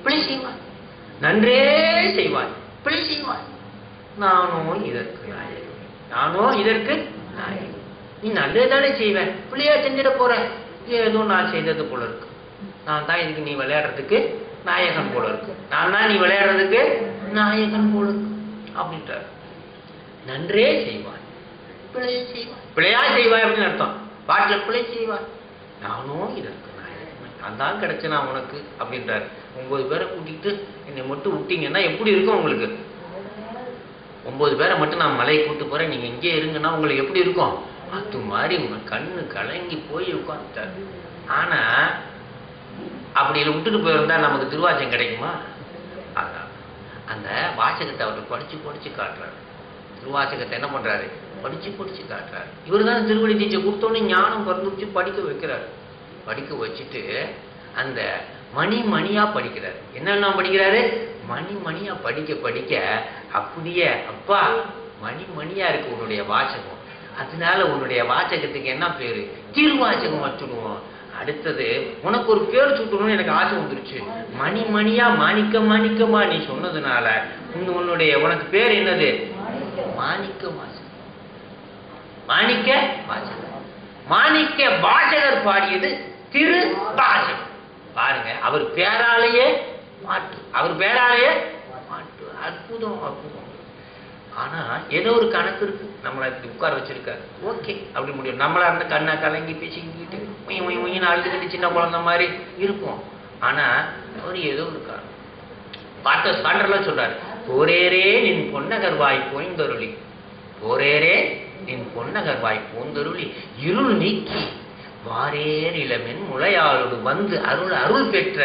பிழை செய்வாய் நன்றே செய்வாய் பிழை செய்வாய் நானோ இதற்கு நாயகன் நானோ இதற்கு நாயகன் நீ நல்லது தானே செய்வேன் பிள்ளையா செஞ்சிட போற ஏதோ நான் செய்தது போல இருக்கு நான் தான் இதுக்கு நீ விளையாடுறதுக்கு நாயகன் போல இருக்கு நான் தான் நீ விளையாடுறதுக்கு நாயகன் போல இருக்கு அப்படின்றார் நன்றே செய்வாய் பிழையை செய்வாய் பிழையா செய்வாய் அப்படின்னு அர்த்தம் பாட்டில் பிழை செய்வாய் நானும் இதற்கு நாயகன் நான் தான் கிடைச்சேன் நான் உனக்கு அப்படின்றார் ஒன்பது பேரை கூட்டிட்டு என்னை மட்டும் விட்டீங்கன்னா எப்படி இருக்கும் உங்களுக்கு ஒன்பது பேரை மட்டும் நான் மலையை கூட்டு போறேன் நீங்க இங்கே இருங்கன்னா உங்களுக்கு எப்படி இருக்கும் அது மாதிரி உங்க கண்ணு கலங்கி போய் உட்காந்துட்டாரு ஆனா அப்படி விட்டுட்டு போயிருந்தா நமக்கு திருவாச்சம் கிடைக்குமா அதான் அந்த வாசகத்தை அவர் படிச்சு படிச்சு காட்டுறாரு திருவாசகத்தை என்ன பண்றாரு படிச்சு படிச்சு காட்டுறாரு இவர் தான் திருவடி தீட்சை கொடுத்தோன்னே ஞானம் பிறந்துச்சு படிக்க வைக்கிறாரு படிக்க வச்சுட்டு அந்த மணி மணியா படிக்கிறார் என்னென்ன படிக்கிறாரு மணி மணியா படிக்க படிக்க அப்படியே அப்பா மணி மணியா இருக்கு உன்னுடைய வாசகம் அதனால உன்னுடைய வாசகத்துக்கு என்ன பேரு திருவாசகம் வச்சுடுவோம் அடுத்தது உனக்கு ஒரு பேர் சுட்டணும்னு எனக்கு ஆசை வந்துருச்சு மணி மணியா மாணிக்க மாணிக்கமா நீ சொன்னதுனால உன் உன்னுடைய உனக்கு பேர் என்னது மாணிக்க வாசகம் மாணிக்க வாசகர் மாணிக்க வாசகர் பாடியது திரு வாசகம் பாருங்க அவர் பேராலேயே பாட்டு அவர் பேராலேயே பாட்டு அற்புதம் அற்புதம் ஆனா ஏதோ ஒரு கணக்கு இருக்கு நம்மளை இப்படி உட்கார வச்சிருக்காரு ஓகே அப்படி முடியும் நம்மளா இருந்த கண்ணை கலங்கி பேசிக்கிட்டு உய் உய் உயின்னு அழுதுகிட்டு சின்ன குழந்தை மாதிரி இருப்போம் ஆனா அவர் ஏதோ ஒரு காரணம் பாட்ட பாண்டர்லாம் சொல்றாரு போரேரே நின் பொன்னகர்வாய் போய்ந்தருளி போரேரே நின் பொன்னகர்வாய் போந்தருளி இருள் நீக்கி வாரேர் இளமென் முளையாளோடு வந்து அருள் அருள் பெற்ற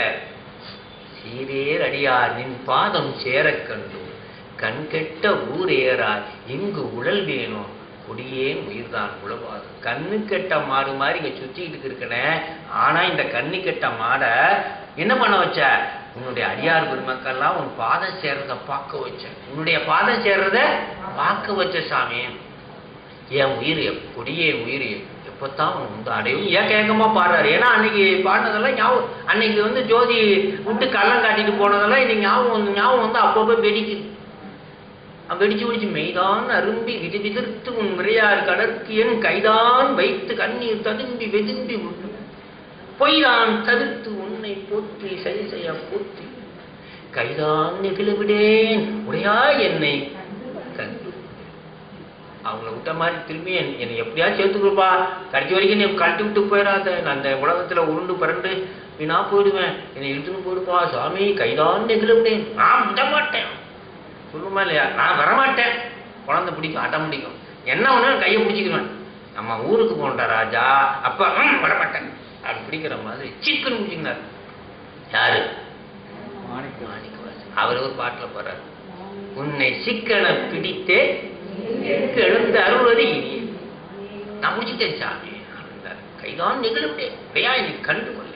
சீரேர் அடியார் நின் பாதம் சேரக் கண்டு கண் கெட்ட ஊரேறாய் இங்கு உழல் வேணும் கொடியேன் உயிர்தான் உழவாது கண்ணு கெட்ட மாடு மாதிரி இங்க சுத்திக்கிட்டு இருக்கனே ஆனா இந்த கண்ணு கெட்ட மாடை என்ன பண்ண வச்ச உன்னுடைய அடியார் பெருமக்கள்லாம் உன் பாதம் சேர்றத பார்க்க வச்ச உன்னுடைய பாதம் சேர்றத பார்க்க வச்ச சாமி என் உயிர் எப்- கொடியே உயிர் எப்பத்தான் உன் வந்து அடையும் ஏன் கேட்கமா பாடுறாரு ஏன்னா அன்னைக்கு பாடினதெல்லாம் ஞாபகம் அன்னைக்கு வந்து ஜோதி விட்டு கள்ளம் காட்டிட்டு போனதெல்லாம் இன்னைக்கு ஞாபகம் வந்து ஞாபகம் வந்து அப்பப்போ வெடிக்குது அவன் வெடிச்சு வெடிச்சு மெய்தான் அரும்பி விதி விதிர்த்து உன் முறையார் கடற்கியன் கைதான் வைத்து கண்ணீர் ததும்பி வெதும்பி உண்டு பொய்தான் தவிர்த்து உன்னை போற்றி சரி செய்ய போற்றி கைதான் நெகிழ விடேன் உடையா என்னை கண்டு அவங்கள விட்ட மாதிரி திரும்பி என் என்னை எப்படியா சேர்த்துக்கிறப்பா கடைசி வரைக்கும் நீ கழட்டி விட்டு போயிடாத நான் அந்த உலகத்துல உருண்டு பிறண்டு வீணா போயிடுவேன் என்னை இழுத்துன்னு போயிடுப்பா சாமி கைதான் நெகிழ விடேன் நான் விட மாட்டேன் சொல்லுமா இல்லையா நான் வரமாட்டேன் குழந்தை பிடிக்கும் அடம் பிடிக்கும் என்ன ஒண்ணு கையை பிடிச்சிக்குவேன் நம்ம ஊருக்கு போன்டா ராஜா அப்ப ம், வரமாட்டேன் அப்படி பிடிக்கிற மாதிரி சிக்கன் பிடிச்சிக்கினார் யாரு மாணிக்கவாசன். அவர் ஒரு பாட்டுல போறாரு உன்னை சிக்கன பிடித்தே எங்கு எழுந்து அருள்வது இனிய நான் முடிச்சுட்டேன் சாமி அப்படின்றார். கைதான் நிகழும் உடையா நீ கண்டு கொள்ளேன்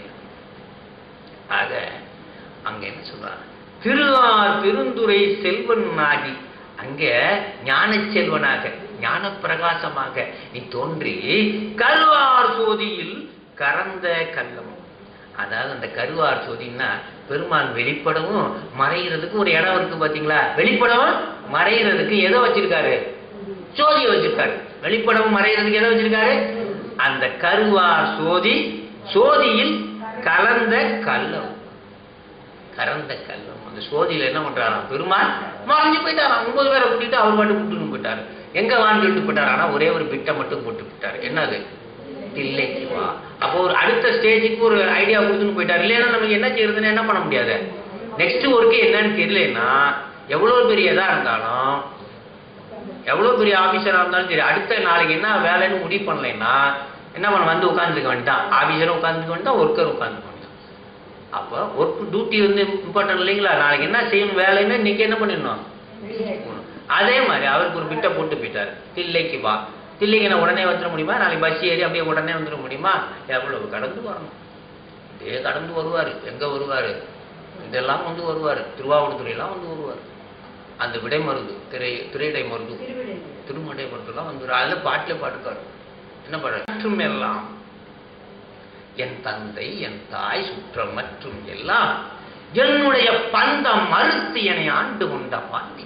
ஆக அங்க என்ன சொல்றாங்க திருவார் பெருந்துரை செல்வன் ஆகி அங்க ஞான செல்வனாக ஞான பிரகாசமாக நீ தோன்றி கருவார் சோதியில் கறந்த கள்ளம் அதாவது அந்த கருவார் சோதின்னா பெருமான் வெளிப்படவும் மறைகிறதுக்கு ஒரு இடம் இருக்கு பாத்தீங்களா வெளிப்படவும் மறைகிறதுக்கு எதை வச்சிருக்காரு சோதியை வச்சிருக்காரு வெளிப்படவும் மறைகிறதுக்கு எதை வச்சிருக்காரு அந்த கருவார் சோதி சோதியில் கலந்த கள்ளம் கறந்த கல்லம் அந்த சோதியில என்ன பண்றாராம் பெருமாள் மறைஞ்சு போயிட்டாராம் ஒன்பது பேரை கூட்டிட்டு அவர் பாட்டு கூட்டுன்னு போயிட்டாரு எங்க வான்னு சொல்லிட்டு போயிட்டாரு ஆனா ஒரே ஒரு பிட்டை மட்டும் போட்டு போயிட்டாரு என்னது தில்லைக்கு வா அப்போ ஒரு அடுத்த ஸ்டேஜுக்கு ஒரு ஐடியா கொடுத்துன்னு போயிட்டாரு இல்லைன்னா நமக்கு என்ன செய்யறதுன்னு என்ன பண்ண முடியாது நெக்ஸ்ட் ஒர்க்கு என்னன்னு தெரியலன்னா எவ்வளவு பெரிய இதா இருந்தாலும் எவ்வளவு பெரிய ஆபீசரா இருந்தாலும் சரி அடுத்த நாளைக்கு என்ன வேலைன்னு முடிவு பண்ணலைன்னா என்ன பண்ண வந்து உட்காந்துக்க வேண்டியதான் ஆபீசரும் உட்காந்துக்க வேண்டியதான் ஒர்க்கர் உட்காந்துக்க வேண்டியதான் அப்போ ஒர்க் டியூட்டி வந்து இம்பார்ட்டன்ட் இல்லைங்களா நாளைக்கு என்ன செய்யணும் வேலைன்னு இன்னைக்கு என்ன பண்ணிடணும் அதே மாதிரி அவருக்கு ஒரு பிட்டை போட்டு போயிட்டாரு தில்லைக்கு வா தில்லைக்கு நான் உடனே வந்துட முடியுமா நாளைக்கு பஸ் ஏறி அப்படியே உடனே வந்துட முடியுமா எவ்வளவு கடந்து வரணும் இதே கடந்து வருவார் எங்க வருவார் இதெல்லாம் வந்து வருவார் திருவாவூர்துறையெல்லாம் வந்து வருவார் அந்த விடை மருது திரை திரையிடை மருது திருமடை மருதுலாம் வந்து அதில் பாட்டில் பாட்டுக்காரு என்ன பாடு மற்றும் எல்லாம் என் தந்தை என் தாய் சுற்றம் மற்றும் எல்லாம் என்னுடைய பந்தம் மறுத்து என்னை ஆண்டு கொண்ட பாண்டித்திரம்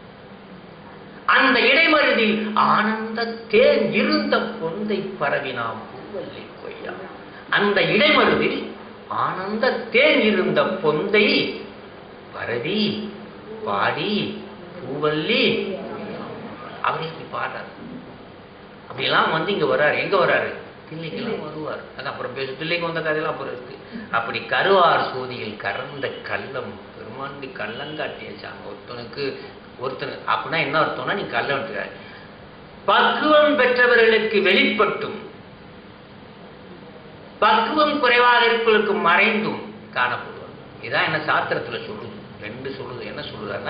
அந்த இடைமருதில் ஆனந்த தேன் இருந்த பொந்தை பரவினாம் பூவல்லி கொய்யா அந்த இடைமருதில் ஆனந்த தேன் இருந்த பொந்தை பரவி பாடி பூவல்லி அவரே இப்படி பாடுறார் அப்படியெல்லாம் வந்து இங்க வர்றாரு எங்க வர்றாரு தில்லைக்கெல்லாம் வருவார் அது அப்புறம் பேச தில்லைக்கு வந்த கதையெல்லாம் அப்புறம் இருக்கு அப்படி கருவார் சோதியில் கறந்த கள்ளம் பெருமாண்டி கள்ளங்காட்டியாச்சாங்க ஒருத்தனுக்கு ஒருத்தன் அப்படின்னா என்ன அர்த்தம்னா நீ கள்ளம் எடுத்துக்காரு பக்குவம் பெற்றவர்களுக்கு வெளிப்பட்டும் பக்குவம் குறைவாக இருப்பவர்களுக்கு மறைந்தும் காணப்படுவார் இதான் என்ன சாத்திரத்துல சொல்லுது ரெண்டு சொல்லுது என்ன சொல்லுதுன்னா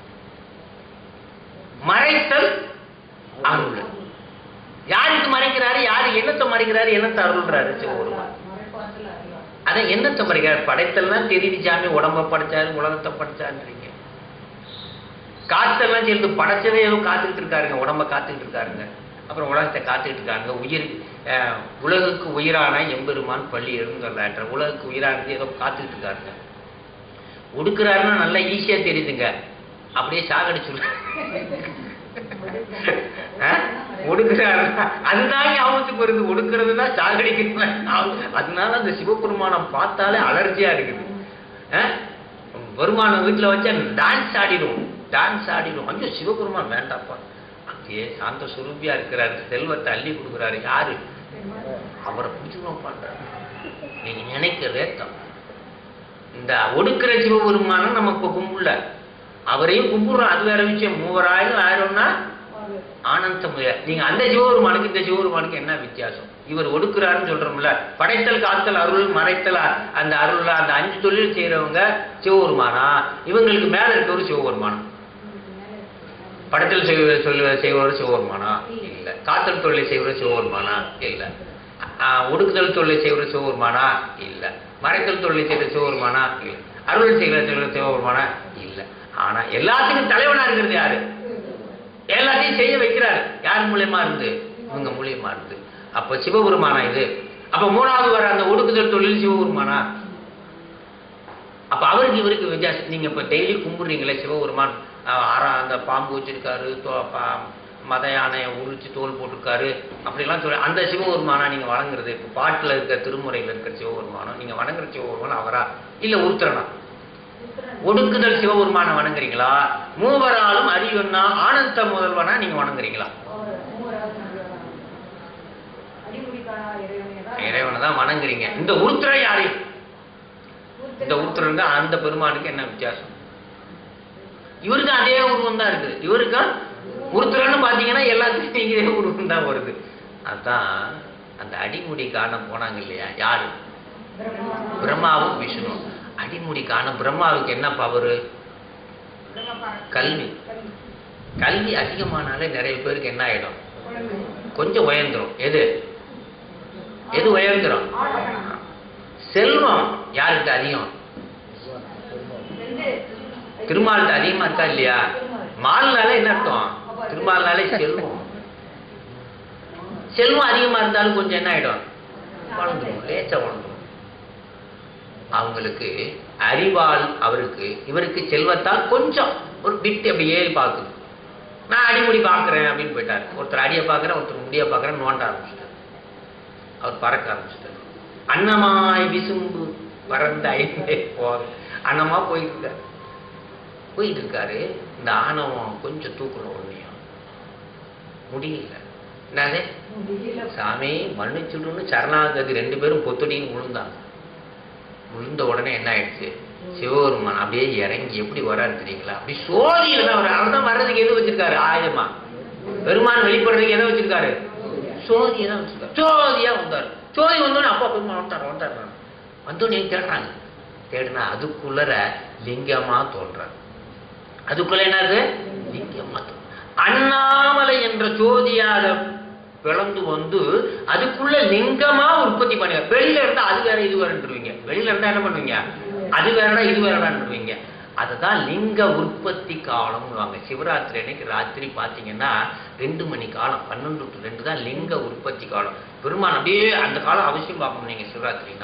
மறைத்தல் அருள் யாருக்கு மறைக்கிறாரு யாரு என்னத்தை மறைக்கிறாரு என்னத்தை அருள்றாரு சிவபெருமான் அதை என்னத்தை மறைக்கிறார் படைத்தல்லாம் தெரியுது சாமி உடம்ப படைச்சாரு உலகத்தை படைச்சாருன்றீங்க காத்தெல்லாம் சேர்ந்து படைச்சவே ஏதோ காத்துக்கிட்டு இருக்காருங்க உடம்ப காத்துக்கிட்டு இருக்காருங்க அப்புறம் உலகத்தை காத்துக்கிட்டு இருக்காங்க உயிர் அஹ், உலகுக்கு உயிரான எம்பெருமான் பள்ளி எழுந்தல்லாற்ற உலகுக்கு உயிரானது ஏதோ காத்துக்கிட்டு இருக்காருங்க ஒடுக்குறாருன்னா நல்லா ஈஸியா தெரியுதுங்க அப்படியே சாகடிச்சு ஒடுக்குறாரு அதுதான் ஞாபகத்துக்கு வருது ஒடுக்குறதுனா சாகடிக்கிறது அதனால அந்த சிவபெருமானம் பார்த்தாலே அலர்ஜியா இருக்குது அஹ்? பெருமானம் வீட்டுல வச்சா டான்ஸ் ஆடிடும் டான்ஸ் ஆடிடும் ஐயோ சிவபெருமான் வேண்டாப்பா அங்கேயே சாந்த சுரூபியா இருக்கிறாரு செல்வத்தை அள்ளி கொடுக்குறாரு யாரு அவரை பிடிச்சுக்கணும் பண்றாரு நீங்க நினைக்கிறதே தப்பு இந்த ஒடுக்கிற சிவபெருமானம் நம்ம இப்ப கும்பிடல அவரையும் கும்பிடுறோம் அது வேற விஷயம் மூவராயிரம் ஆயிரம்னா ஆனந்த முய நீங்க அந்த சிவபெருமானுக்கு இந்த சிவபெருமானுக்கு என்ன வித்தியாசம் இவர் ஒடுக்குறாருன்னு சொல்றோம்ல படைத்தல் காத்தல் அருள் மறைத்தல் அ- அந்த அருள்ல அந்த அஞ்சு தொழில் செய்யறவங்க சிவபெருமானா இவங்களுக்கு மேல இருக்கவர் சிவபெருமானம் படைத்தல் செய்வ சொல்ல செய்வர் சிவபெருமானா இல்ல காத்தல் தொழிலை செய்வர் சிவபெருமானா இல்ல ஆஹ் ஒடுக்குதல் தொழிலை செய்வர் சிவபெருமானா இல்ல மறைத்தல் தொழிலை செய்கிற சிவபெருமானா இல்ல அருள் செய்கிற தொழில் சிவபெருமானா இல்ல ஆனா எல்லாத்துக்கும் தலைவனா இருக்கிறது யாரு எல்லாத்தையும் செய்ய வைக்கிறாரு யார் மூலியமா இருந்து இவங்க மூலியமா இருந்து அப்ப சிவபெருமானா இது அப்ப மூணாவது வர அந்த ஒடுக்குதல் தொழில் சிவபெருமானா அப்ப அவருக்கு இவருக்கு வித்தியாசம் நீங்க இப்ப டெய்லி கும்பிடுறீங்களே சிவபெருமான் அஹ், ஆறா அந்த பாம்பு வச்சிருக்காரு தோ- பா- மத யானையை உரிச்சு தோல் போட்டிருக்காரு அப்படிலாம் சொல்லி அந்த சிவபெருமானா நீங்க வணங்குறது இப்ப பாட்டுல இருக்க திருமுறையில இருக்கிற சிவபெருமானம் நீங்க வணங்குற சிவபெருமானம் அவரா இல்ல உருத்திரனா ஒடுக்குதல் சிவபெருமான வணங்குறீங்களா மூவராலும் அறிவன்னா ஆனந்த முதல்வனா நீங்க வணங்குறீங்களா இறைவனை தான் வணங்குறீங்க இந்த உருத்திர யாரு இந்த உருத்திரங்க அந்த பெருமானுக்கு என்ன வித்தியாசம் இவருக்கு அதே உருவம் தான் இருக்குது இவருக்கும் உருத்திரன்னு பாத்தீங்கன்னா எல்லாத்துக்கும் இதே உருவம் தான் வருது அதான் அந்த அடிமுடி காண போனாங்க இல்லையா யாரு பிரம்மாவும் விஷ்ணு அடிமுடி காண பிரம்மாவுக்கு என்ன பவரு கல்வி கல்வி அதிகமானாலே நிறைய பேருக்கு என்ன ஆயிடும் கொஞ்சம் உயர்ந்துரும் எது எது உயர்ந்துரும் செல்வம் யாருக்கு அதிகம் திருமால்கிட்ட அதிகமா இருக்கா இல்லையா மால்னாலே என்ன அர்த்தம் திருமால்னாலே செல்வம் செல்வம் அதிகமா இருந்தாலும் கொஞ்சம் என்ன ஆயிடும் வளர்ந்துரும் லேச்சா வளர்ந்துரும் அவங்களுக்கு அறிவால் அவருக்கு இவருக்கு செல்வத்தால் கொஞ்சம் ஒரு பிட் அப்படி ஏறி பார்க்குது நான் அடிமுடி பார்க்குறேன் அப்படின்னு போயிட்டார் ஒருத்தர் அடியை பார்க்குறேன் ஒருத்தர் முடிய பார்க்குறேன் நோண்ட ஆரம்பிச்சிட்டார் அவர் பறக்க ஆரம்பிச்சிட்டார் அன்னமாய் விசும்பு பறந்த ஐந்தே போக அன்னமா போயிட்டு இருக்காரு போயிட்டு இருக்காரு இந்த ஆணவம் கொஞ்சம் தூக்கணும் உண்மையும் முடியல என்னது சாமி மன்னிச்சுடுன்னு சரணாகதி ரெண்டு பேரும் பொத்தடின்னு விழுந்தாங்க விழுந்த உடனே என்ன ஆயிடுச்சு சிவபெருமான் அப்படியே இறங்கி எப்படி வராரு தெரியுங்களா அப்படி சோதியில தான் வர அவர் தான் வர்றதுக்கு எது வச்சிருக்காரு ஆயுதமா பெருமான் வெளிப்படுறதுக்கு எதை வச்சிருக்காரு சோதியை தான் வச்சிருக்காரு சோதியா வந்தாரு சோதி வந்தோடனே அப்பா பெருமான் வந்தார் வந்தார் வந்தோடனே தேடுறாங்க தேடுனா அதுக்குள்ளர லிங்கமா தோன்றார் அதுக்குள்ள என்னது லிங்கமா தோன்றார். அண்ணாமலை என்ற ஜோதியாக பிளந்து வந்து அதுக்குள்ள லிங்கமா உற்பத்தி பண்ணுங்க வெளியில இருந்தா அது வேற இது வேறன்றீங்க வெளியில இருந்தா என்ன பண்ணுவீங்க அது வேறடா இது வேறடான்றீங்க அதுதான் லிங்க உற்பத்தி காலம்னுவாங்க சிவராத்திரி அன்னைக்கு ராத்திரி பார்த்தீங்கன்னா ரெண்டு மணி காலம் பன்னெண்டு டு ரெண்டு தான் லிங்க உற்பத்தி காலம் பெருமான் அப்படியே அந்த காலம் அவசியம் பார்க்கணும் நீங்க சிவராத்திரினா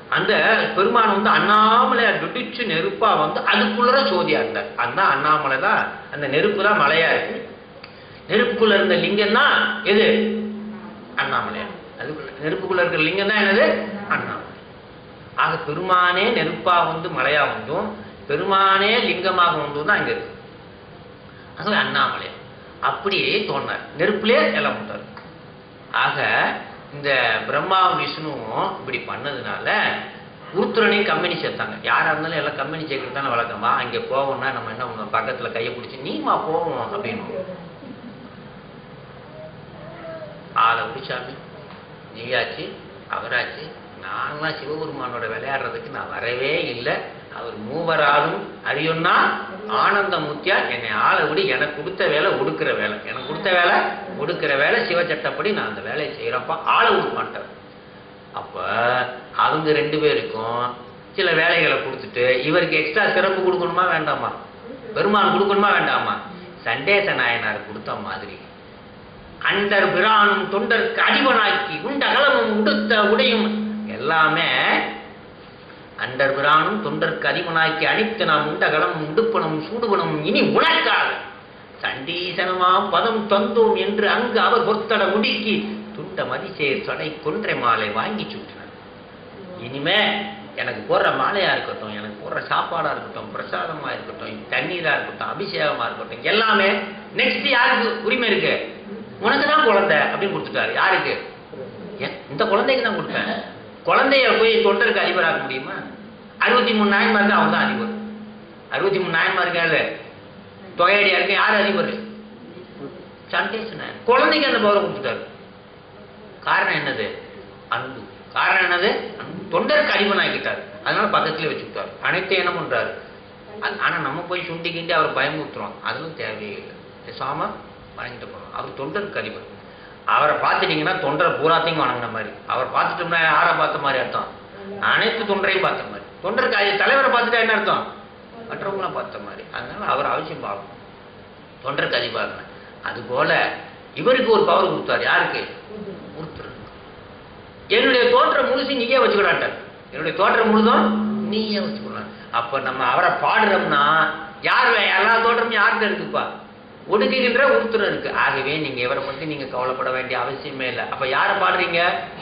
அந்த பெருமான் வந்து அண்ணாமலையா துடிச்சு நெருப்பா வந்து அதுக்குள்ளர சோதியா இருந்தார் அந்த அண்ணாமலை தான் அந்த நெருப்பு தான் மலையா இருக்கு நெருப்புக்குள்ள இருந்த லிங்கம் தான் எது அண்ணாமலையா அதுக்குள்ள நெருப்புக்குள்ள இருக்கிற லிங்கம் தான் என்னது அண்ணாமலை ஆக பெருமானே நெருப்பா வந்து மலையா வந்தும் பெருமானே லிங்கமாக வந்தும் தான் இங்க இருக்கு ஆகவே அண்ணாமலை அப்படியே தோன்றார் நெருப்புலயே எல்லாம் விட்டார் ஆக இந்த பிரம்மா விஷ்ணுவும் இப்படி பண்ணதுனால உருத்துரனையும் கம்பெனி சேர்த்தாங்க யாரா இருந்தாலும் எல்லாம் கம்பெனி சேர்க்கறது தானே வழக்கமா அங்கே போவோம்னா நம்ம என்ன பண்ணுவோம் பக்கத்துல கையை பிடிச்சி நீமா போவோம் அப்படின்னு ஆளை பிடிச்சாமி நீயாச்சு அவராச்சு நான்லாம் சிவபெருமானோட விளையாடுறதுக்கு நான் வரவே இல்லை அவர் மூவராலும் அறியும்னா ஆனந்த முத்தியா என்னை ஆளை விடு எனக்கு கொடுத்த வேலை ஒடுக்குற வேலை எனக்கு கொடுத்த வேலை ஒடுக்குற வேலை சிவச்சட்டப்படி நான் அந்த வேலையை செய்கிறப்ப ஆளை விட மாட்டேன் அப்ப அவங்க ரெண்டு பேருக்கும் சில வேலைகளை கொடுத்துட்டு இவருக்கு எக்ஸ்ட்ரா சிறப்பு கொடுக்கணுமா வேண்டாமா பெருமான் கொடுக்கணுமா வேண்டாமா சண்டேச நாயனார் கொடுத்த மாதிரி அண்டர் பிரானும் தொண்டருக்கு அடிவனாக்கி உண்டகலமும் உடுத்த உடையும் எல்லாமே அண்டர் பிரானும் தொண்டருக்கு அதிபனாக்கி அணித்து நாம் உண்டகலமும் உடுப்பனும் சூடுபனும் இனி உனக்காக சண்டீசனமாம் பதம் தந்தோம் என்று அங்கு அவர் பொத்தட முடுக்கி துண்ட மதிசேர் சொடை கொன்றை மாலை வாங்கி சுற்றினார் இனிமே எனக்கு போடுற மாலையா இருக்கட்டும் எனக்கு போடுற சாப்பாடா இருக்கட்டும் பிரசாதமா இருக்கட்டும் தண்ணீரா இருக்கட்டும் அபிஷேகமா இருக்கட்டும் எல்லாமே நெக்ஸ்ட் யாருக்கு உரிமை இருக்கு உனக்கு தான் குழந்தை அப்படின்னு கொடுத்துட்டாரு யாருக்கு ஏன், இந்த குழந்தைக்கு தான் கொடுப்பேன் குழந்தைய போய் தொண்டருக்கு அதிபராக்க முடியுமா அறுபத்தி மூணு நாயன்மாருக்கு அவன் தான் அதிபர் அறுபத்தி மூணு நாயன்மாருக்கால தொகையடியா இருக்க யார் அதிபர் சண்டேசன் குழந்தைக்கு அந்த பவரை கொடுத்துட்டாரு காரணம் என்னது அன்பு காரணம் என்னது அன்பு. தொண்டருக்கு அடிமனாக்கிட்டார் அதனால பக்கத்துல வச்சுக்கிட்டார் அனைத்தையும் என்ன பண்றாரு அது- ஆனா நம்ம போய் சுண்டிக்கிட்டு அவர் பயமுறுத்துறோம் அதுவும் தேவையே இல்லை பேசாம வணங்கிட்டு போறோம் அவர் தொண்டருக்கு அதிபர் அவரை பார்த்துட்டீங்கன்னா தொண்டரை பூராத்தையும் வணங்கின மாதிரி அவர் பார்த்துட்டோம்னா யாரை பார்த்த மாதிரி அர்த்தம் அனைத்து தொண்டரையும் பார்த்த மாதிரி தொண்டருக்கு அதி- தலைவரை பார்த்துட்டா என்ன அர்த்தம் மற்றவங்களாம் பார்த்த மாதிரி அதனால அவர் அவசியம் பார்க்கணும் தொண்டருக்கு அதிபாகன அதுபோல இவருக்கு ஒரு பவர் கொடுத்தார் யாருக்கு ஒருத்தர் என்னுடைய தோற்றம் முழுசு நீயே வச்சுக்கலான்ட்டார் என்னுடைய தோற்றம் முழுதும் நீயே வச்சுக்கலாம் அப்ப நம்ம அவரை பாடுறோம்னா யார் வே- எல்லா தோற்றமும் யாருக்கு இருக்குப்பா ஒடுக்குகின்ற ஒருத்தர் இருக்கு ஆகவே நீங்க இவரை பத்தி நீங்க கவலைப்பட வேண்டிய அவசியமே இல்லை அப்ப யாரை பாடுறீங்க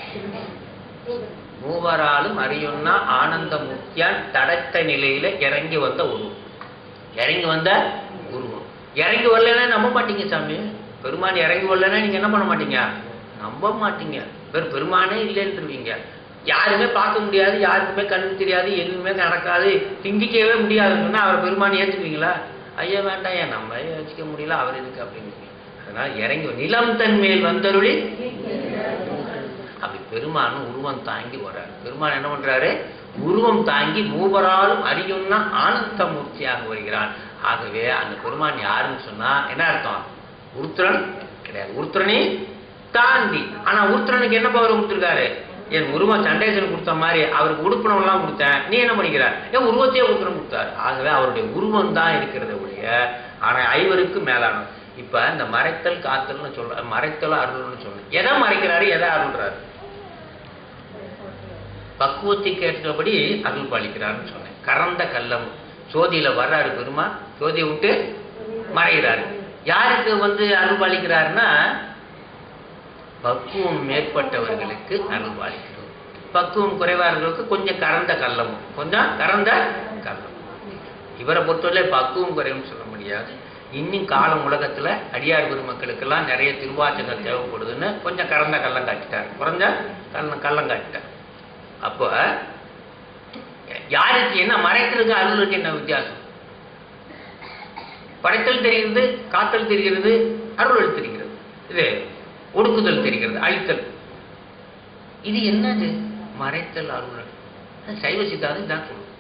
மூவராலும் அறியும்னா ஆனந்த முக்கியான் தடத்த நிலையில இறங்கி வந்த உருவம் இறங்கி வந்த உருவம் இறங்கி வரலன்னா நம்ப மாட்டீங்க சாமி பெருமான் இறங்கி வரலன்னா நீங்க என்ன பண்ண மாட்டீங்க நம்ப மாட்டீங்க வேறு பெருமானே இல்லைன்றுவீங்க யாருமே பார்க்க முடியாது யாருக்குமே கண்ணு தெரியாது எதுவுமே நடக்காது சிந்திக்கவே முடியாதுன்னா அவர் பெருமான் ஏற்றுக்குவீங்களா ஐயா வேண்டாம் ஏன் நம்ம ஏற்றுக்க முடியல அவர் எதுக்கு அப்படின்னு அதனால இறங்கி வ- நிலம் தன் மேல் வந்தருளி அப்படி பெருமான் உருவம் தாங்கி வர்றாரு பெருமான் என்ன பண்றாரு உருவம் தாங்கி மூவராலும் அறியும்னா ஆனந்த மூர்த்தியாக வருகிறான் ஆகவே அந்த பெருமான் யாருன்னு சொன்னா என்ன அர்த்தம் உருத்திரன் கிடையாது உருத்திரனே தாண்டி ஆனா உருத்திரனுக்கு என்ன பவர் கொடுத்துருக்காரு என் உருவம் சண்டேசன் கொடுத்த மாதிரி அவருக்கு உடுப்பினவெல்லாம் கொடுத்தேன் நீ என்ன பண்ணிக்கிறார் ஏன் உருவத்தையே உருத்திரம் கொடுத்தாரு ஆகவே அவருடைய உருவம் தான் இருக்கிறத ஒழிய ஆனா ஐவருக்கு மேலான இப்ப இந்த மறைத்தல் காத்தல்னு சொல்ற மறைத்தல் அருள்னு சொல்றேன் எதை மறைக்கிறாரு எதை அருள்றாரு பக்குவத்துக்கு ஏற்றபடி அருள் பாலிக்கிறாருன்னு சொன்னேன் கறந்த கல்லம் சோதியில வர்றாரு பெருமா சோதியை விட்டு மறைகிறாரு யாருக்கு வந்து அருள் பாலிக்கிறாருன்னா பக்குவம் மேற்பட்டவர்களுக்கு அருள் பாலிக்கிறோம் பக்குவம் குறைவாளர்களுக்கு கொஞ்சம் கறந்த கல்லம் கொஞ்சம் கறந்த கல்லம் இவரை பொறுத்தவரை பக்குவம் குறைவுன்னு சொல்ல முடியாது இன்னும் காலம் உலகத்துல அடியார் பெருமக்களுக்கெல்லாம் நிறைய திருவாச்சகம் தேவைப்படுதுன்னு கொஞ்சம் கறந்த கள்ளம் காட்டிட்டார் குறைஞ்ச கள்ளம் கள்ளம் காட்டிட்டார் அப்போ யாருக்கு என்ன மறைக்கிறதுக்கு அருளுக்கு என்ன வித்தியாசம் படைத்தல் தெரிகிறது காத்தல் தெரிகிறது அருள் தெரிகிறது இது ஒடுக்குதல் தெரிகிறது அழித்தல் இது என்னது மறைத்தல் அருள் சைவ சித்தாந்தம் தான் சொல்லுது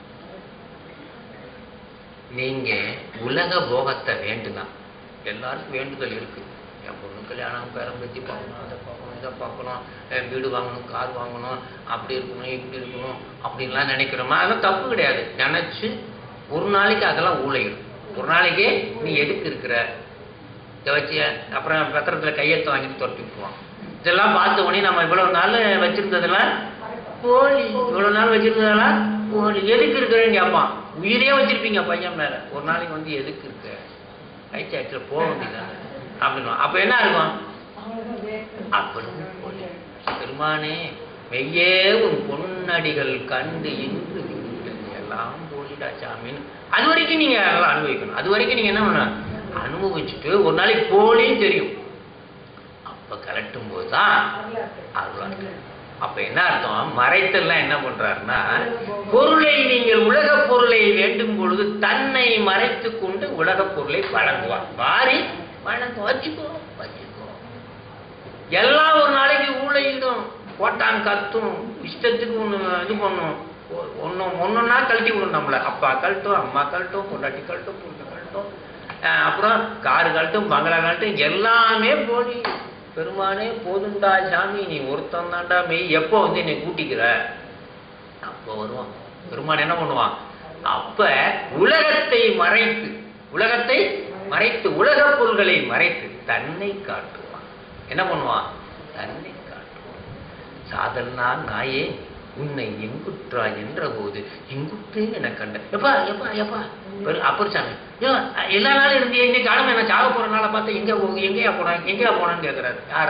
நீங்க உலக போகத்தை வேண்டுதான் எல்லாருக்கும் வேண்டுதல் இருக்கு என் பொண்ணு கல்யாணம் பேரம் பற்றி பார்க்கணும் அதை பார்க்கணும் இதை பார்க்கணும் என் வீடு வாங்கணும் கார் வாங்கணும் அப்படி இருக்கணும் இப்படி இருக்கணும் அப்படின்லாம் நினைக்கிறோமா அதெல்லாம் தப்பு கிடையாது நினைச்சு ஒரு நாளைக்கு அதெல்லாம் ஊழையிடும் ஒரு நாளைக்கு நீ எதுக்கு இருக்கிற இதை வச்சு அப்புறம் பத்திரத்துல கையெழுத்து வாங்கிட்டு துரத்தி விட்டுருவான் இதெல்லாம் பார்த்த உடனே நம்ம இவ்வளவு நாள் வச்சிருந்ததெல்லாம் போலி இவ்வளவு நாள் வச்சிருந்தா போலி எதுக்கு இருக்கிறேன்னு கேட்பான் உயிரே வச்சிருப்பீங்க பையன் மேல ஒரு நாளைக்கு வந்து எதுக்கு இருக்க ஐச்சாச்சுல போக வேண்டியதானே அப்படின்னு அப்ப என்ன இருக்கும் அப்படின்னு போலி பெருமானே மெய்யே உன் பொன்னடிகள் கண்டு இன்று விட்டது எல்லாம் போலிடா சாமின்னு அது வரைக்கும் நீங்க அதெல்லாம் அனுபவிக்கணும் அது வரைக்கும் நீங்க என்ன பண்ணணும் அனுபவிச்சுட்டு ஒரு நாளைக்கு போலின்னு தெரியும் அப்ப கலட்டும் போது தான் அருளாங்க அப்ப என்ன அர்த்தம் மறைத்தல்லாம் என்ன பண்றாருன்னா பொருளை நீங்கள் உலக பொருளை வேண்டும் பொழுது தன்னை மறைத்து கொண்டு உலக பொருளை வழங்குவார் வாரி வழங்க வச்சுக்கோ வச்சுக்கோ எல்லாம் ஒரு நாளைக்கு ஊழையிடும் போட்டான் கத்தும் இஷ்டத்துக்கு ஒன்று இது பண்ணும் ஒன்று ஒன்றுன்னா கழட்டி விடும் நம்மளை அப்பா கழட்டும் அம்மா கழட்டும் பொண்டாட்டி கழட்டும் பொண்ணு கழட்டும் அஹ் அப்புறம் காரு கழட்டும் பங்களா கழட்டும் எல்லாமே போலி பெருமானே போதுண்டா சாமி நீ ஒருத்தன் தான்டா மெய் எப்போ வந்து என்னை கூட்டிக்கிற அப்போ வருவான் பெருமான் என்ன பண்ணுவான் அப்ப உலகத்தை மறைத்து உலகத்தை மறைத்து உலகப் பொருள்களை மறைத்து தன்னை காட்டுவான் என்ன பண்ணுவான் தன்னை காட்டுவான் சாதல்னா நாயே உன்னை எங்குற்றா என்ற போது எங்குற்றேன் என கண்ட எப்பா எப்பா எப்பா பெரு அப்பரிச்சாங்க ஏ எல்லா நாளும் இருந்தியே இன்னைக்கு ஆடமே நான் சாக போற நாளை பார்த்து எங்க போ எங்கேயா போனான் எங்கேயா போனான்னு கேட்கிறாரு யாரா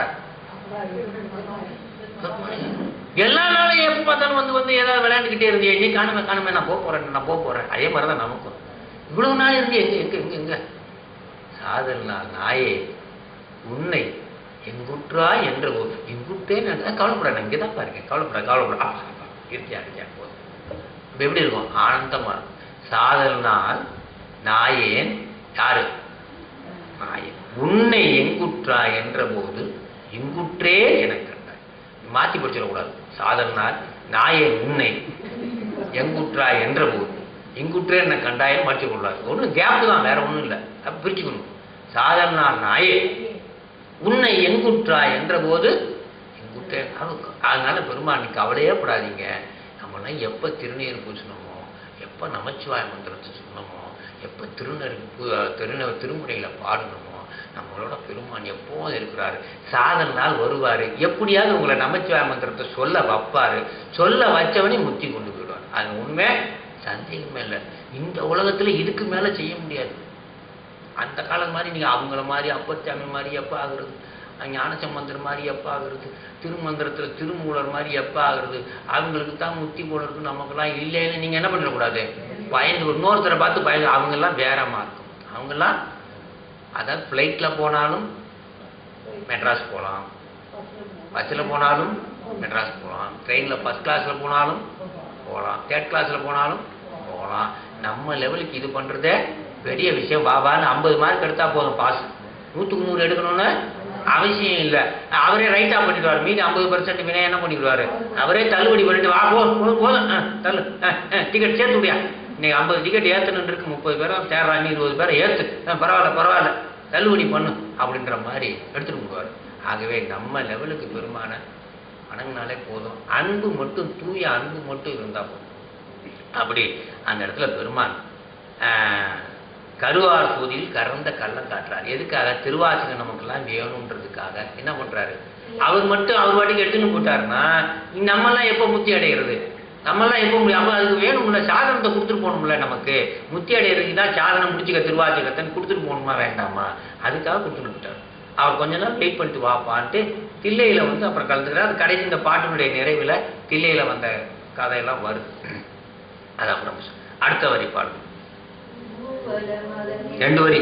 எல்லா நாளும் எப்ப பார்த்தாலும் வந்து வந்து ஏதாவது விளையாண்டுக்கிட்டே இருந்தியே இன்னைக்கு காணுமே காணுமே நான் போக போறேன் நான் போக போறேன் அதே மாதிரி தான் நமக்கும் இவ்வளவு நாள் இருந்து எங்க எங்க எங்க எங்க சாதல்னா நாயே உன்னை எங்குற்றா என்ற போது எங்குற்றேன் கவலைப்படாது இங்கே தான் பாருங்க கவலைப்பட கவலைப்பட அப்பா அப்பா இருக்கியா இருக்கியா போதும் இப்ப எப்படி இருக்கும் ஆனந்தமா இருக்கும் சாதல்னால் நாயேன் யாரு நாயேன் உன்னை எங்குற்றா என்ற போது எங்குற்றே எனக்கு கண்டாய் மாத்தி படிச்சிடக்கூடாது சாதல்னால் நாயேன் உன்னை எங்குற்றா என்ற போது எங்குற்றே என்ன கண்டாயம் படிச்சு கூடாது ஒன்றும் கேப்பு தான் வேற ஒன்றும் இல்லை அப்ப பிரிச்சுக்கணும் சாதல்னால் நாயே உன்னை எங்குற்றா என்ற போது எங்குற்றே அவனுக்கு அதனால பெருமாள் நீ கவலையே படாதீங்க நம்மளாம் எப்போ திருநீர் பூசணுமோ எப்போ நமச்சிவாய மந்திரத்தை சொன்னோமோ எப்போ திருநர் திருந திருமுறையில் பாடணுமோ நம்மளோட பெருமான் எப்போதும் இருக்கிறாரு சாதன நாள் வருவார் எப்படியாவது உங்களை நமச்சிவாய மந்திரத்தை சொல்ல வைப்பாரு சொல்ல வச்சவனே முத்தி கொண்டு போயிடுவார் அது உண்மை சந்தேகமே இல்லை இந்த உலகத்துல இதுக்கு மேல செய்ய முடியாது அந்த காலம் மாதிரி நீங்க அவங்கள மாதிரி அப்பச்சாமி மாதிரி எப்போ ஆகுறது ஞானசம்பந்தர் மாதிரி எப்போ ஆகுறது திருமந்திரத்துல திருமூலர் மாதிரி எப்போ ஆகுறது அவங்களுக்கு தான் முத்தி போல இருக்கு நமக்கெல்லாம் இல்லைன்னு நீங்க என்ன பண்ணிடக்கூடாது பயந்து இன்னொருத்தரை பார்த்து பயந்து அவங்கெல்லாம் வேறமா இருக்கும் அவங்கெல்லாம் அதாவது ஃப்ளைட்டில் போனாலும் மெட்ராஸ் போகலாம் பஸ்ஸில் போனாலும் மெட்ராஸ் போகலாம் ட்ரெயினில் ஃபஸ்ட் கிளாஸில் போனாலும் போகலாம் தேர்ட் கிளாஸில் போனாலும் போகலாம் நம்ம லெவலுக்கு இது பண்ணுறதே பெரிய விஷயம் பாபான்னு ஐம்பது மார்க் எடுத்தா போதும் பாஸ் நூற்றுக்கு நூறு எடுக்கணும்னு அவசியம் இல்லை அவரே ரைட்டாக பண்ணிடுவார் மீதி ஐம்பது பர்சன்ட் வினை என்ன பண்ணிடுவாரு அவரே தள்ளுபடி பண்ணிட்டு வா போ போதும் போதும் ஆ, தள்ளு டிக்கெட் சேர்த்து விடியா இன்னைக்கு ஐம்பது டிக்கெட் ஏற்றணுன்னு இருக்கு முப்பது பேரும் சேர்றாங்க இருபது பேரை ஏற்று ஆ, பரவாயில்ல பரவாயில்ல தள்ளுபடி பண்ணு அப்படின்ற மாதிரி எடுத்துட்டு போவார் ஆகவே நம்ம லெவலுக்கு பெருமான வணங்கினாலே போதும் அன்பு மட்டும் தூய அன்பு மட்டும் இருந்தா போதும் அப்படி அந்த இடத்துல பெருமான் ஆஹ், கருவார் சூதியில் கறந்த கள்ளம் காட்டுறார் எதுக்காக திருவாசகம் நமக்கெல்லாம் வேணுன்றதுக்காக என்ன பண்றாரு அவர் மட்டும் அவர் வாட்டிக்கு எடுத்துன்னு போட்டாருன்னா நம்மெல்லாம் எப்போ முத்தி அடைகிறது நம்மெல்லாம் எப்போ முடியும் அப்போ அதுக்கு வேணும்ல சாதனத்தை கொடுத்துட்டு போகணும்ல நமக்கு முத்தி அடைகிறதுக்கு தான் சாதனம் முடிச்சுக்க திருவாசகத்தைன்னு கொடுத்துட்டு போகணுமா வேண்டாமா அதுக்காக கொடுத்துட்டு போட்டார் அவர் கொஞ்ச நேரம் வெயிட் பண்ணிட்டு வாப்பான்ட்டு தில்லையில வந்து அப்புறம் கலந்துக்கிறார் அது கடைசி இந்த பாட்டினுடைய நிறைவுல தில்லையில வந்த கதையெல்லாம் வருது அது அப்புறம் அடுத்த வரி பாடுங்க ரெண்டு வரி.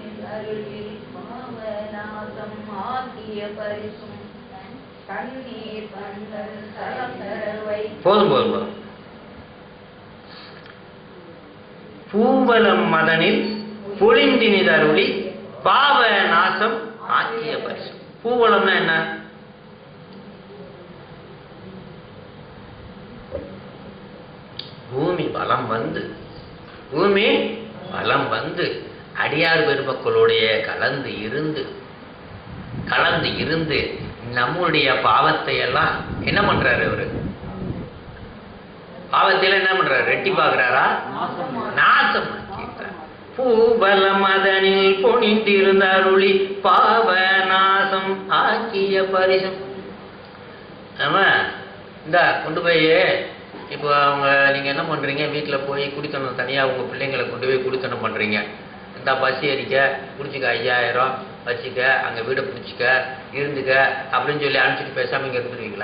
போதும் போதும் போதும் பூவலம் மதனில் பொழிந்தினிதருளி பாவ நாசம் ஆக்கிய பரிசு பூவலம்னா என்ன பூமி வலம் வந்து பூமி வலம் வந்து அடியார் பெருமக்களுடைய கலந்து இருந்து கலந்து இருந்து நம்முடைய பாவத்தை எல்லாம் என்ன பண்றாரு அவரு பாவத்தையில என்ன பண்றாரு ரெட்டி பாக்குறாரா நாசமாக்கிட்டார் பூபல மதனில் பொணிந்திருந்த அருளி பாவ நாசம் ஆக்கிய பரிசம் ஆமா இந்த கொண்டு போய் இப்போ அவங்க நீங்க என்ன பண்றீங்க வீட்டுல போய் குடித்தனம் தனியா உங்க பிள்ளைங்களை கொண்டு போய் குடித்தனம் பண்றீங்க இந்த பசி அடிக்க குடிச்சுக்க ஐயாயிரம் வச்சுக்க அங்க வீடை பிடிச்சிக்க இருந்துக்க அப்படின்னு சொல்லி அனுப்பிச்சிட்டு பேசாம இங்க இருந்துருவீங்களா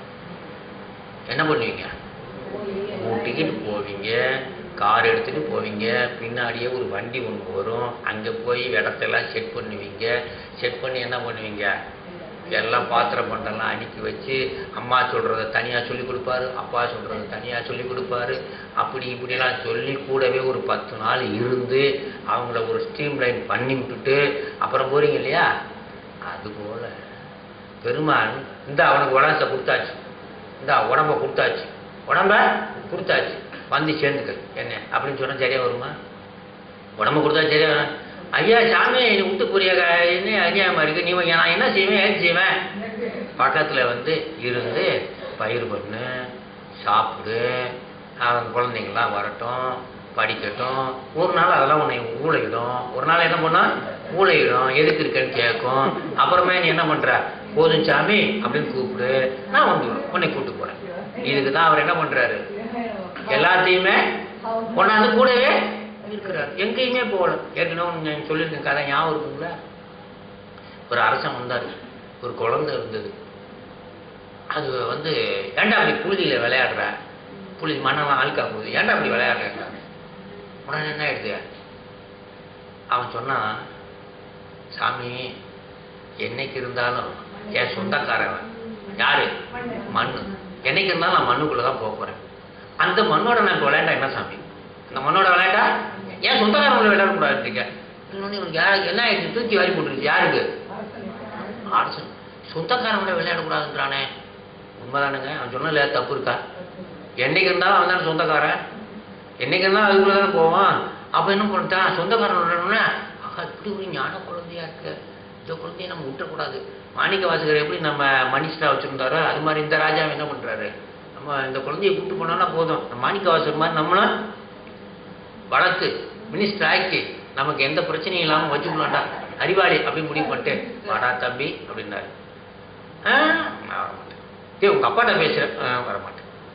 என்ன பண்ணுவீங்க ஊட்டிக்கிட்டு போவீங்க கார் எடுத்துட்டு போவீங்க பின்னாடியே ஒரு வண்டி ஒன்று வரும் அங்கே போய் இடத்தெல்லாம் செட் பண்ணுவீங்க செட் பண்ணி என்ன பண்ணுவீங்க எல்லாம் பாத்திரம் பண்டெல்லாம் அடுக்கி வச்சு அம்மா சொல்கிறத தனியாக சொல்லி கொடுப்பாரு அப்பா சொல்கிறத தனியாக சொல்லி கொடுப்பாரு அப்படி இப்படிலாம் சொல்லி கூடவே ஒரு பத்து நாள் இருந்து அவங்கள ஒரு ஸ்ட்ரீம் லைன் பண்ணி விட்டுட்டு அப்புறம் போறீங்க இல்லையா அதுபோல் பெருமான் இந்த அவனுக்கு உடம்பை கொடுத்தாச்சு இந்த உடம்ப கொடுத்தாச்சு உடம்ப கொடுத்தாச்சு வந்து சேர்ந்துக்க என்ன அப்படின்னு சொன்னா சரியா வருமா உடம்ப கொடுத்தா சரியா வரும். ஐயா சாமி நீ விட்டு புரிய என்ன அறியாம இருக்கு நீ நான் என்ன செய்வேன் ஏது செய்வேன் பக்கத்துல வந்து இருந்து பயிர் பண்ணு சாப்பிடு அவன் குழந்தைங்களாம் வரட்டும் படிக்கட்டும் ஒரு நாள் அதெல்லாம் உன்னை ஊழையிடும் ஒரு நாள் என்ன பண்ணா ஊழையிடும் எதுக்கு இருக்கேன்னு கேட்கும் அப்புறமே நீ என்ன பண்ற போதும் சாமி அப்படின்னு கூப்பிடு நான் வந்துடுவேன் உன்னை கூப்பிட்டு போறேன் இதுக்கு தான் அவர் என்ன பண்றாரு எல்லாத்தையுமே கொண்டாந்து கூடவே இருக்கிறார் எங்கேயுமே போகல ஏற்கனவே ஒண்ணு நான் சொல்லியிருக்கேன் கதை ஞாபகம் இருக்குங்களா ஒரு அரசன் வந்தார் ஒரு குழந்தை இருந்தது அது வந்து ஏன்டா அப்படி புழுதியில விளையாடுற புழுதி மண்ணெல்லாம் அழுக்கா போகுது ஏன்டா அப்படி விளையாடுற உடனே என்ன ஆயிடுது அவன் சொன்னான் சாமி என்னைக்கு இருந்தாலும் என் சொந்தக்காரன் யாரு மண்ணு என்னைக்கு இருந்தாலும் நான் மண்ணுக்குள்ள தான் போக போறேன் அந்த மண்ணோட நான் இப்போ விளையாண்டா என்ன சாமி அந்த மண்ணோட விளையாண்டா ஏன் சொந்தக்காரங்கள விளையாடக்கூடாது இருக்கீங்க இன்னொன்னு இவனுக்கு யாருக்கு என்ன ஆயிடுச்சு தூக்கி வாரி போட்டுருச்சு யாருக்கு அரசன் சொந்தக்காரங்கள விளையாடக்கூடாதுன்றானே உண்மைதானுங்க அவன் சொன்னல தப்பு இருக்கா என்னைக்கு இருந்தாலும் அவன் தானே சொந்தக்காரன் என்னைக்கு இருந்தாலும் அதுக்குள்ள தானே போவான் அப்ப என்ன பண்ணிட்டான் சொந்தக்காரன் விளையாடணும்னா ஆகா இப்படி ஒரு ஞான குழந்தையா இருக்கு இந்த குழந்தைய நம்ம விட்டுறக்கூடாது மாணிக்க வாசகர் எப்படி நம்ம மனிஷரா வச்சிருந்தாரோ அது மாதிரி இந்த ராஜா என்ன பண்றாரு நம்ம இந்த குழந்தைய கூப்பிட்டு போனோம்னா போதும் நம்ம மாணிக்க வாசகர் மாதிரி நம்மளும் வளர்த்து மினிஸ்டர் ஆக்கி நமக்கு எந்த பிரச்சனையும் இல்லாம வச்சுக்கலாம்டா அறிவாளி அப்படின்னு முடிவு பண்ணிட்டு வாடா தம்பி அப்படின்னாரு ஆ, நான் வரமாட்டேன் டேய் உங்க அப்பாட்ட பேசுறேன் ஆ, வரமாட்டேன்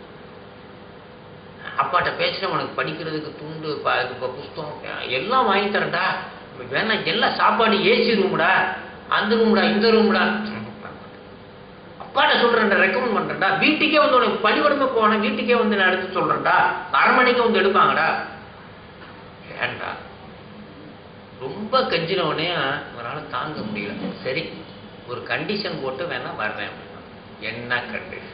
அப்பாட்ட பேசுறேன் உனக்கு படிக்கிறதுக்கு துண்டு ப- இப்ப புஸ்தகம் எல்லாம் வாங்கி தரேன்டா வேணா எல்லாம் சாப்பாடு ஏசி ரூம்டா அந்த ரூம்டா இந்த ரூம்டா அப்பாட்ட சொல்றேன்டா ரெக்கமெண்ட் பண்றேன்டா வீட்டுக்கே வந்து உனக்கு பள்ளிக்கூடமே போனேன் வீட்டுக்கே வந்து நான் எடுத்து சொல்றேன்டா அரை மணிக்கு வந்து எடுப்பாங்கடா ஏன்டா ரொம்ப கெஞ்சினவனே அவனால தாங்க முடியல சரி ஒரு கண்டிஷன் போட்டு வேணா வர்றேன் அப்படின்னா. என்ன கண்டிஷன்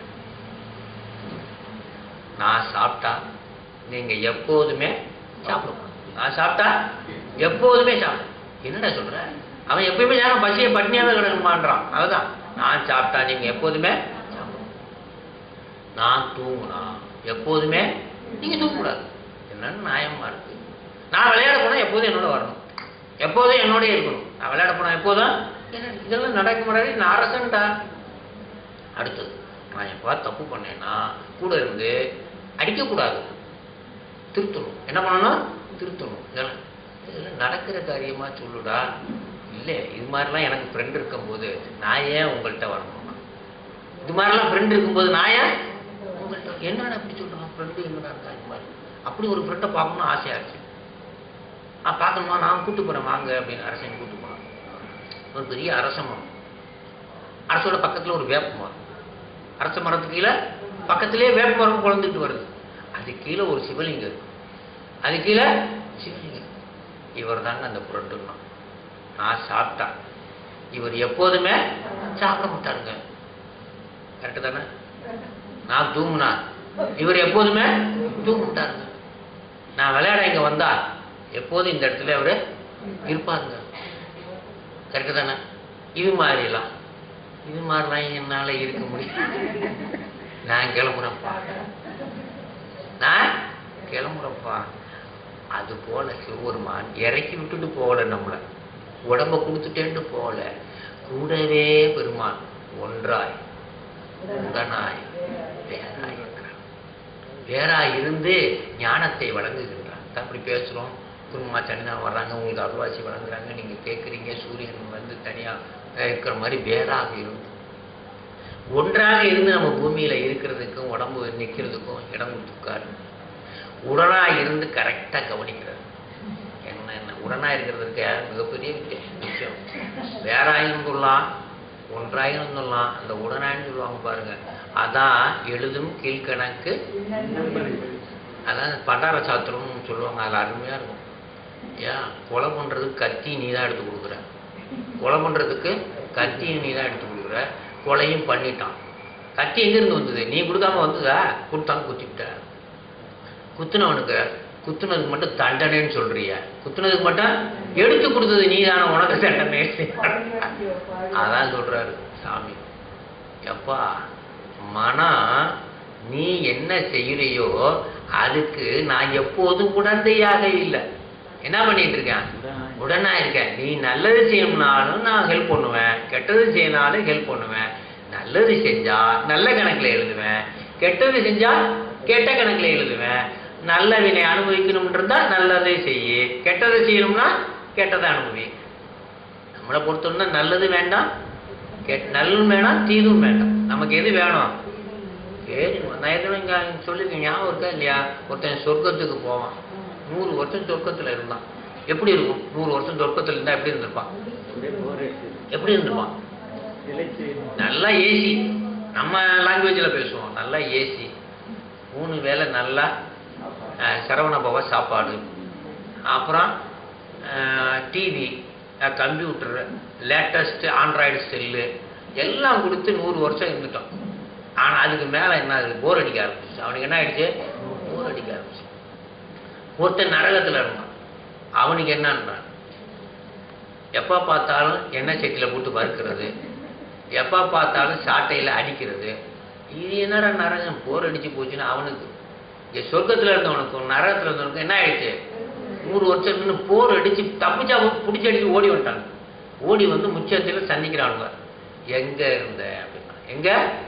நான் சாப்பிட்டா நீங்க எப்போதுமே சாப்பிடணும் நான் சாப்பிட்டா எப்போதுமே சாப்பிடும் என்னடா சொல்ற அவன் எப்பயுமே யாரும் பசியை பட்னியாவே கிடக்குமான்றான் அதுதான் நான் சாப்பிட்டா நீங்க எப்போதுமே சாப்பிடணும் நான் தூங்குனா எப்போதுமே நீங்க தூங்கக்கூடாது என்னன்னு நியாயமா இருக்கு நான் விளையாட போனா எப்போதும் என்னோட வரணும் எப்போதும் என்னோடய இருக்கணும் நான் விளையாட போனா எப்போதும் என்ன- இதெல்லாம் நடக்க முடியாது நான் அரசன்டா அடுத்தது நான் எப்போ தப்பு பண்ணேன்னா கூட இருந்து அடிக்கக்கூடாது திருத்தணும் என்ன பண்ணணும் திருத்தணும் இதெல்லாம் இதெல்லாம் நடக்கிற காரியமா சொல்லுடா இல்லை இது மாதிரிலாம் எனக்கு ஃப்ரெண்ட் இருக்கும்போது நான் ஏன் உங்கள்கிட்ட வரணும் இது மாதிரிலாம் ஃப்ரெண்ட் இருக்கும்போது நான் ஏன் உங்கள்கிட்ட என்னடா அப்படி சொல்கிறான் ஃப்ரெண்டு என்னடா இருக்கா இது மாதிரி அப்படி ஒரு ஃப்ரெண்டை பார்க்கணும்னு ஆசையாக இருந்துச்சு நான் பார்க்கணுமா நான் கூட்டு போகிறேன் வாங்க அப்படின்னு அரசன் கூட்டு போனான் ஒரு பெரிய அரச மரம் அரசோட பக்கத்தில் ஒரு வேப்ப மரம் அரச மரத்துக்கு கீழே பக்கத்திலே வேப்ப மரம் குழந்துட்டு வருது அது கீழே ஒரு சிவலிங்கம் இருக்கு அது கீழே சிவலிங்கம் இவர் தாங்க அந்த புரட்டுன்னா நான் சாப்பிட்டா இவர் எப்போதுமே சாப்பிட மாட்டாருங்க கரெக்டு தானே நான் தூங்குனா இவர் எப்போதுமே தூங்க மாட்டாருங்க நான் விளையாட இங்க வந்தா எப்போதும் இந்த இடத்துல அவரு இருப்பாருங்க கரெக்டு தானே இது மாதிரிலாம் இது மாதிரிலாம் என்னால இருக்க முடியும் நான் கிளம்புறேன்ப்பா நான் கிளம்புறேன்ப்பா அது போல சிவபெருமான் இறக்கி விட்டுட்டு போகல நம்மள உடம்ப கொடுத்துட்டேன்னு போகல கூடவே பெருமான் ஒன்றாய் உடனாய் வேறாய் இருக்கிறான் வேறாய் இருந்து ஞானத்தை வழங்குகின்றான் தான் அப்படி பேசுறோம் குருமா தனியாக வர்றாங்க உங்களுக்கு அருள்வாசி வழங்குறாங்க நீங்க கேட்குறீங்க சூரியன் வந்து தனியா இருக்கிற மாதிரி வேறாக இருந்து ஒன்றாக இருந்து நம்ம பூமியில இருக்கிறதுக்கும் உடம்பு நிற்கிறதுக்கும் இடம் கொடுத்துருக்காரு உடனா இருந்து கரெக்டா கவனிக்கிறார் என்ன என்ன உடனா இருக்கிறதுக்கு மிகப்பெரிய வித்தியா- விஷயம் வேறாயும் சொல்லலாம் ஒன்றாயும் சொல்லலாம் அந்த உடனாயின்னு சொல்லுவாங்க பாருங்க அதான் எழுதும் கீழ்கணக்கு அதான் பண்டார சாத்திரம்னு சொல்லுவாங்க அது அருமையா இருக்கும் ஏன் கொலை பண்றதுக்கு கத்தி நீ தான் எடுத்து கொடுக்குற கொலை பண்றதுக்கு கத்தியும் நீ தான் எடுத்து கொடுக்குற கொலையும் பண்ணிட்டான் கத்தி எங்கிருந்து வந்தது நீ கொடுக்காம வந்ததா கொடுத்தாங்க குத்திவிட்ட குத்துனவனுக்கு குத்துனதுக்கு மட்டும் தண்டனைன்னு சொல்றிய குத்துனதுக்கு மட்டும் எடுத்து கொடுத்தது நீ தானே உனக்கு தண்டனை அதான் சொல்றாரு சாமி எப்பா மனம் நீ என்ன செய்யறியோ அதுக்கு நான் எப்போதும் உடந்தையாக இல்லை என்ன பண்ணிட்டு இருக்கேன் உடனா இருக்கேன் நீ நல்லது செய்யணும்னாலும் நான் ஹெல்ப் பண்ணுவேன் கெட்டது செய்யனாலும் ஹெல்ப் பண்ணுவேன் நல்லது செஞ்சா நல்ல கணக்குல எழுதுவேன் கெட்டது செஞ்சா கெட்ட கணக்குல எழுதுவேன் நல்ல வினை அனுபவிக்கணும்ன்றதா நல்லதை செய்யு கெட்டதை செய்யணும்னா கெட்டதை அனுபவி நம்மளை பொறுத்தோம்னா நல்லது வேண்டாம் கெட் நல்லதும் வேணாம் தீதும் வேண்டாம் நமக்கு எது வேணும் சரி நான் ஏற்கனவே இங்கே சொல்லியிருக்கேன் ஞாபகம் இருக்கா இல்லையா ஒருத்தன் சொர்க்கத்துக்கு போவான் நூறு வருஷம் சொர்க்கத்தில் இருந்தான் எப்படி இருக்கும் நூறு வருஷம் சொர்க்கத்தில் இருந்தால் எப்படி இருந்திருப்பான் எப்படி இருந்திருப்பான் நல்லா ஏசி நம்ம லாங்குவேஜில் பேசுவோம் நல்லா ஏசி மூணு வேளை நல்லா அஹ், சரவண பவ சாப்பாடு அப்புறம் TV computer latest android cell எல்லாம் கொடுத்து நூறு வருஷம் இருந்துட்டோம் ஆனால் அதுக்கு மேலே என்ன ஆகுது போர் அடிக்க ஆரம்பிச்சு அவனுக்கு என்ன ஆயிடுச்சு போர் அடிக்க ஆரம்பிச்சு ஒருத்தன் நரகத்தில் இருந்தான் அவனுக்கு என்னன்றான் எப்போ பார்த்தாலும் எண்ணெய் சட்டியில் போட்டு வறுக்கிறது எப்போ பார்த்தாலும் சாட்டையில் அடிக்கிறது இது என்னடா நரகம் போர் அடிச்சு போச்சுன்னா அவனுக்கு இங்கே சொர்க்கத்தில் இருந்தவனுக்கும் நரகத்தில் இருந்தவனுக்கும் என்ன ஆயிடுச்சு நூறு வருஷம் நின்று போர் அடிச்சு தப்பிச்சா பிடிச்சி அடிச்சு ஓடி வந்துட்டாங்க ஓடி வந்து முச்சத்தில் சந்திக்கிறானுங்க எங்க இருந்த அப்படின்னா எங்க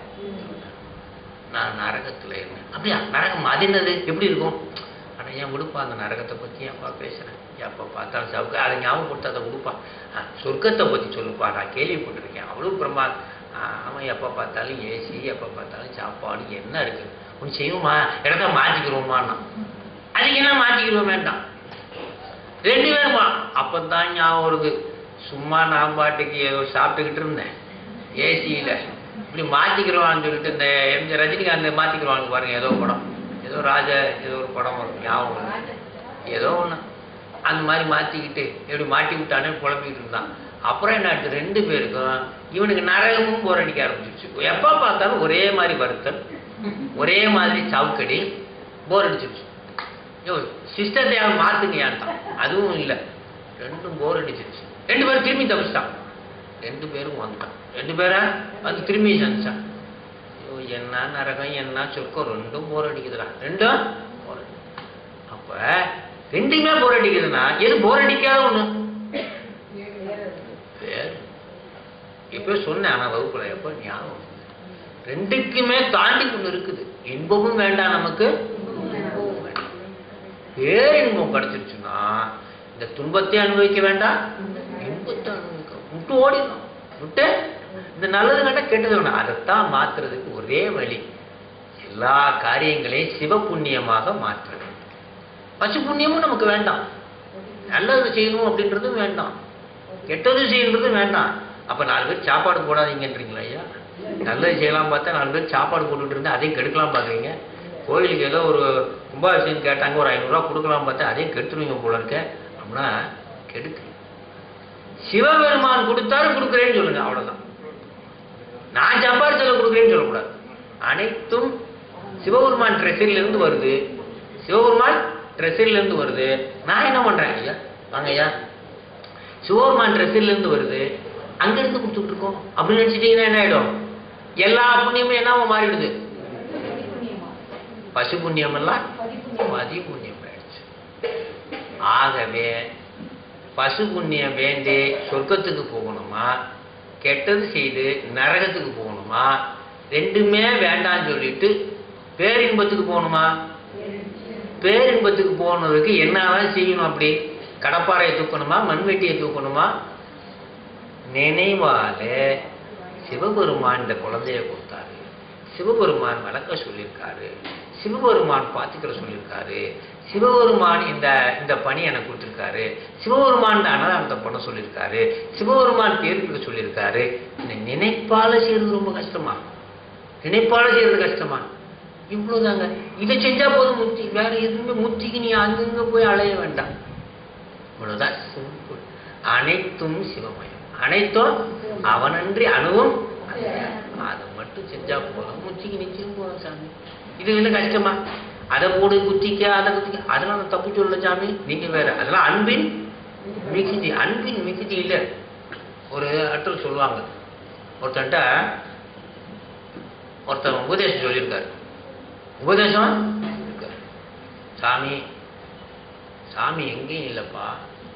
நான் நரகத்தில் இருந்தேன் அப்படியா நரகம் அது என்னது எப்படி இருக்கும் ஆனா ஏன் விடுப்பா அந்த நரகத்தை பத்தி ஏன்ப்பா பேசுறேன் எப்போ பார்த்தாலும் சவுக்க அதை ஞாபகப்படுத்த அதை விடுப்பா ஆ, சொர்க்கத்தை பத்தி சொல்லுப்பா நான் கேள்விப்பட்டிருக்கேன் அவ்வளோ பிரமா அவன் எப்போ பார்த்தாலும் ஏசி எப்போ பார்த்தாலும் சாப்பாடு என்ன இருக்கு ஒன்று செய்வோமா இடத்த மாற்றிக்கிறோமான்னா அதுக்கு என்ன மாற்றிக்கிறோம் வேண்டாம் ரெண்டு பேருமா அப்பதான் ஞாபகம் வருது சும்மா நான் பாட்டுக்கு ஏதோ சாப்பிட்டுக்கிட்டு இருந்தேன் ஏசியில இப்படி மாத்திக்கிறவான்னு சொல்லிட்டு இந்த எம்ஜி ரஜினிகாந்த் மாத்திக்கிறவாங்க பாருங்க ஏதோ படம் ஏதோ ராஜ ஏதோ ஒரு படம் வரும் ஞாபகம் வருது. ஏதோ ஒண்ணு அந்த மாதிரி மாத்திக்கிட்டு எப்படி மாட்டி விட்டானே குழப்பிக்கிட்டு இருந்தான் அப்புறம் என்ன ஆச்சு ரெண்டு பேருக்கும் இவனுக்கு நரகமும் போர் அடிக்க ஆரம்பிச்சிருச்சு எப்போ பார்த்தாலும் ஒரே மாதிரி வறுத்தல் ஒரே மாதிரி சவுக்கடி போர் அடிச்சிருச்சு யோ சிஸ்டத்தை அவன் மாத்துங்கயான்ட்டான் அதுவும் இல்லை ரெண்டும் போர் அடிச்சிருச்சு ரெண்டு பேரும் திரும்பி தப்பிச்சிட்டான் ரெண்டு பேரும் வந்துட்டான் ரெண்டு பேரா வந்து திரும்பி சந்திச்சான் ஐயோ என்ன நரகம் என்ன சொர்க்கம் ரெண்டும் போர் அடிக்குதுடா ரெண்டும் போர் அடிக்குது அப்ப ரெண்டுமே போர் அடிக்குதுன்னா எது போர் அடிக்காத ஒண்ணு வேறு எப்போ சொன்னேன் ஆனா வகுப்புல எப்போ ஞாபகம் ரெண்டுக்குமே தாண்டி ஒண்ணு இருக்குது இன்பமும் வேண்டாம் நமக்கு இன்பமும் வேண்டாம். பேரின்பம் கிடைச்சிருச்சுன்னா இந்த துன்பத்தை அனுபவிக்க வேண்டாம் இன்பத்தை அனுபவிக்க விட்டு ஓடிடணும் விட்டு இந்த நல்லது கண்டா கெட்டது வேண்டாம் அதைத்தான் மாத்துறதுக்கு ஒரே வழி எல்லா காரியங்களையும் சிவ புண்ணியமாக மாற்ற வேண்டும் பசு புண்ணியமும் நமக்கு வேண்டாம் நல்லது செய்யணும் அப்படின்றதும் வேண்டாம் கெட்டது செய்யறதும் வேண்டாம் அப்ப நாலு பேர் சாப்பாடு போடாதீங்கன்றீங்களா ஐயா நல்லது செய்யலாம் பார்த்தா நாலு பேர் சாப்பாடு போட்டுட்டு இருந்தா அதையும் கெடுக்கலாம் பாக்குறீங்க கோயிலுக்கு ஏதோ ஒரு கும்பாபிஷேகம் கேட்டாங்க ஒரு ஐநூறுரூவா கொடுக்கலாம் பார்த்தா அதையும் கெடுத்துருவீங்க போல இருக்க அப்படின்னா கெடுக்கு சிவபெருமான் கொடுத்தாரு கொடுக்குறேன்னு சொல்லுங்க அவ்வளவுதான் நான் சாப்பாடு செலவு கொடுக்குறேன்னு சொல்லக்கூடாது அனைத்தும் சிவபெருமான் ட்ரெஸரில் இருந்து வருது சிவபெருமான் ட்ரெஸரில் இருந்து வருது நான் என்ன பண்றேன் ஐயா வாங்க ஐயா சிவபெருமான் ட்ரெஸரில் இருந்து வருது அங்க இருந்து கொடுத்துட்டு இருக்கோம் அப்படின்னு நினைச்சிட்டீங்கன்னா என்ன ஆயிடும் எல்லா புண்ணியமும் என்னவா மாறிடுது பசு புண்ணியம் எல்லாம் பதி புண்ணியம் ஆயிடுச்சு ஆகவே பசு புண்ணியம் வேண்டி சொர்க்கத்துக்கு போகணுமா கெட்டது செய்து நரகத்துக்கு போகணுமா ரெண்டுமே வேண்டாம்னு சொல்லிட்டு பேரின்பத்துக்கு போகணுமா பேரின்பத்துக்கு போனதுக்கு என்னதான் செய்யணும் அப்படி கடப்பாறையை தூக்கணுமா மண்வெட்டியை தூக்கணுமா நினைவால சிவபெருமான் இந்த குழந்தைய கொடுத்தாரு சிவபெருமான் வளர்க்க சொல்லியிருக்காரு சிவபெருமான் பார்த்துக்கிற சொல்லியிருக்காரு சிவபெருமான் இந்த இந்த பணி எனக்கு கொடுத்துருக்காரு சிவபெருமான் இந்த அன்னதானத்தை பண்ண சொல்லியிருக்காரு சிவபெருமான் தேர்வுக்கு சொல்லியிருக்காரு இந்த நினைப்பால செய்யறது ரொம்ப கஷ்டமா நினைப்பால செய்யறது கஷ்டமா இவ்வளவுதாங்க இதை செஞ்சா போதும் முத்தி வேற எதுவுமே முத்திக்கு நீ அங்கங்க போய் அலைய வேண்டாம் இவ்வளவுதான் சிம்பிள் அனைத்தும் சிவமயம் அனைத்தும் அவனன்றி அணுவும் அல்ல. அதை மட்டும் செஞ்சா போதும் முத்திக்கு நிச்சயம் போதும் சாமி இது என்ன கஷ்டமா அதை போடு குத்திக்க அதை குத்திக்க அதெல்லாம் நான் தப்பு சொல்ல சாமி நீங்க வேற அதெல்லாம் அன்பின் மிகுதி அன்பின் மிகுதி இல்லை ஒரு அட்டல் சொல்லுவாங்க ஒருத்தன்ட்ட ஒருத்தன் உபதேசம் சொல்லியிருக்காரு உபதேசம் இருக்காரு. சாமி சாமி எங்கேயும் இல்லைப்பா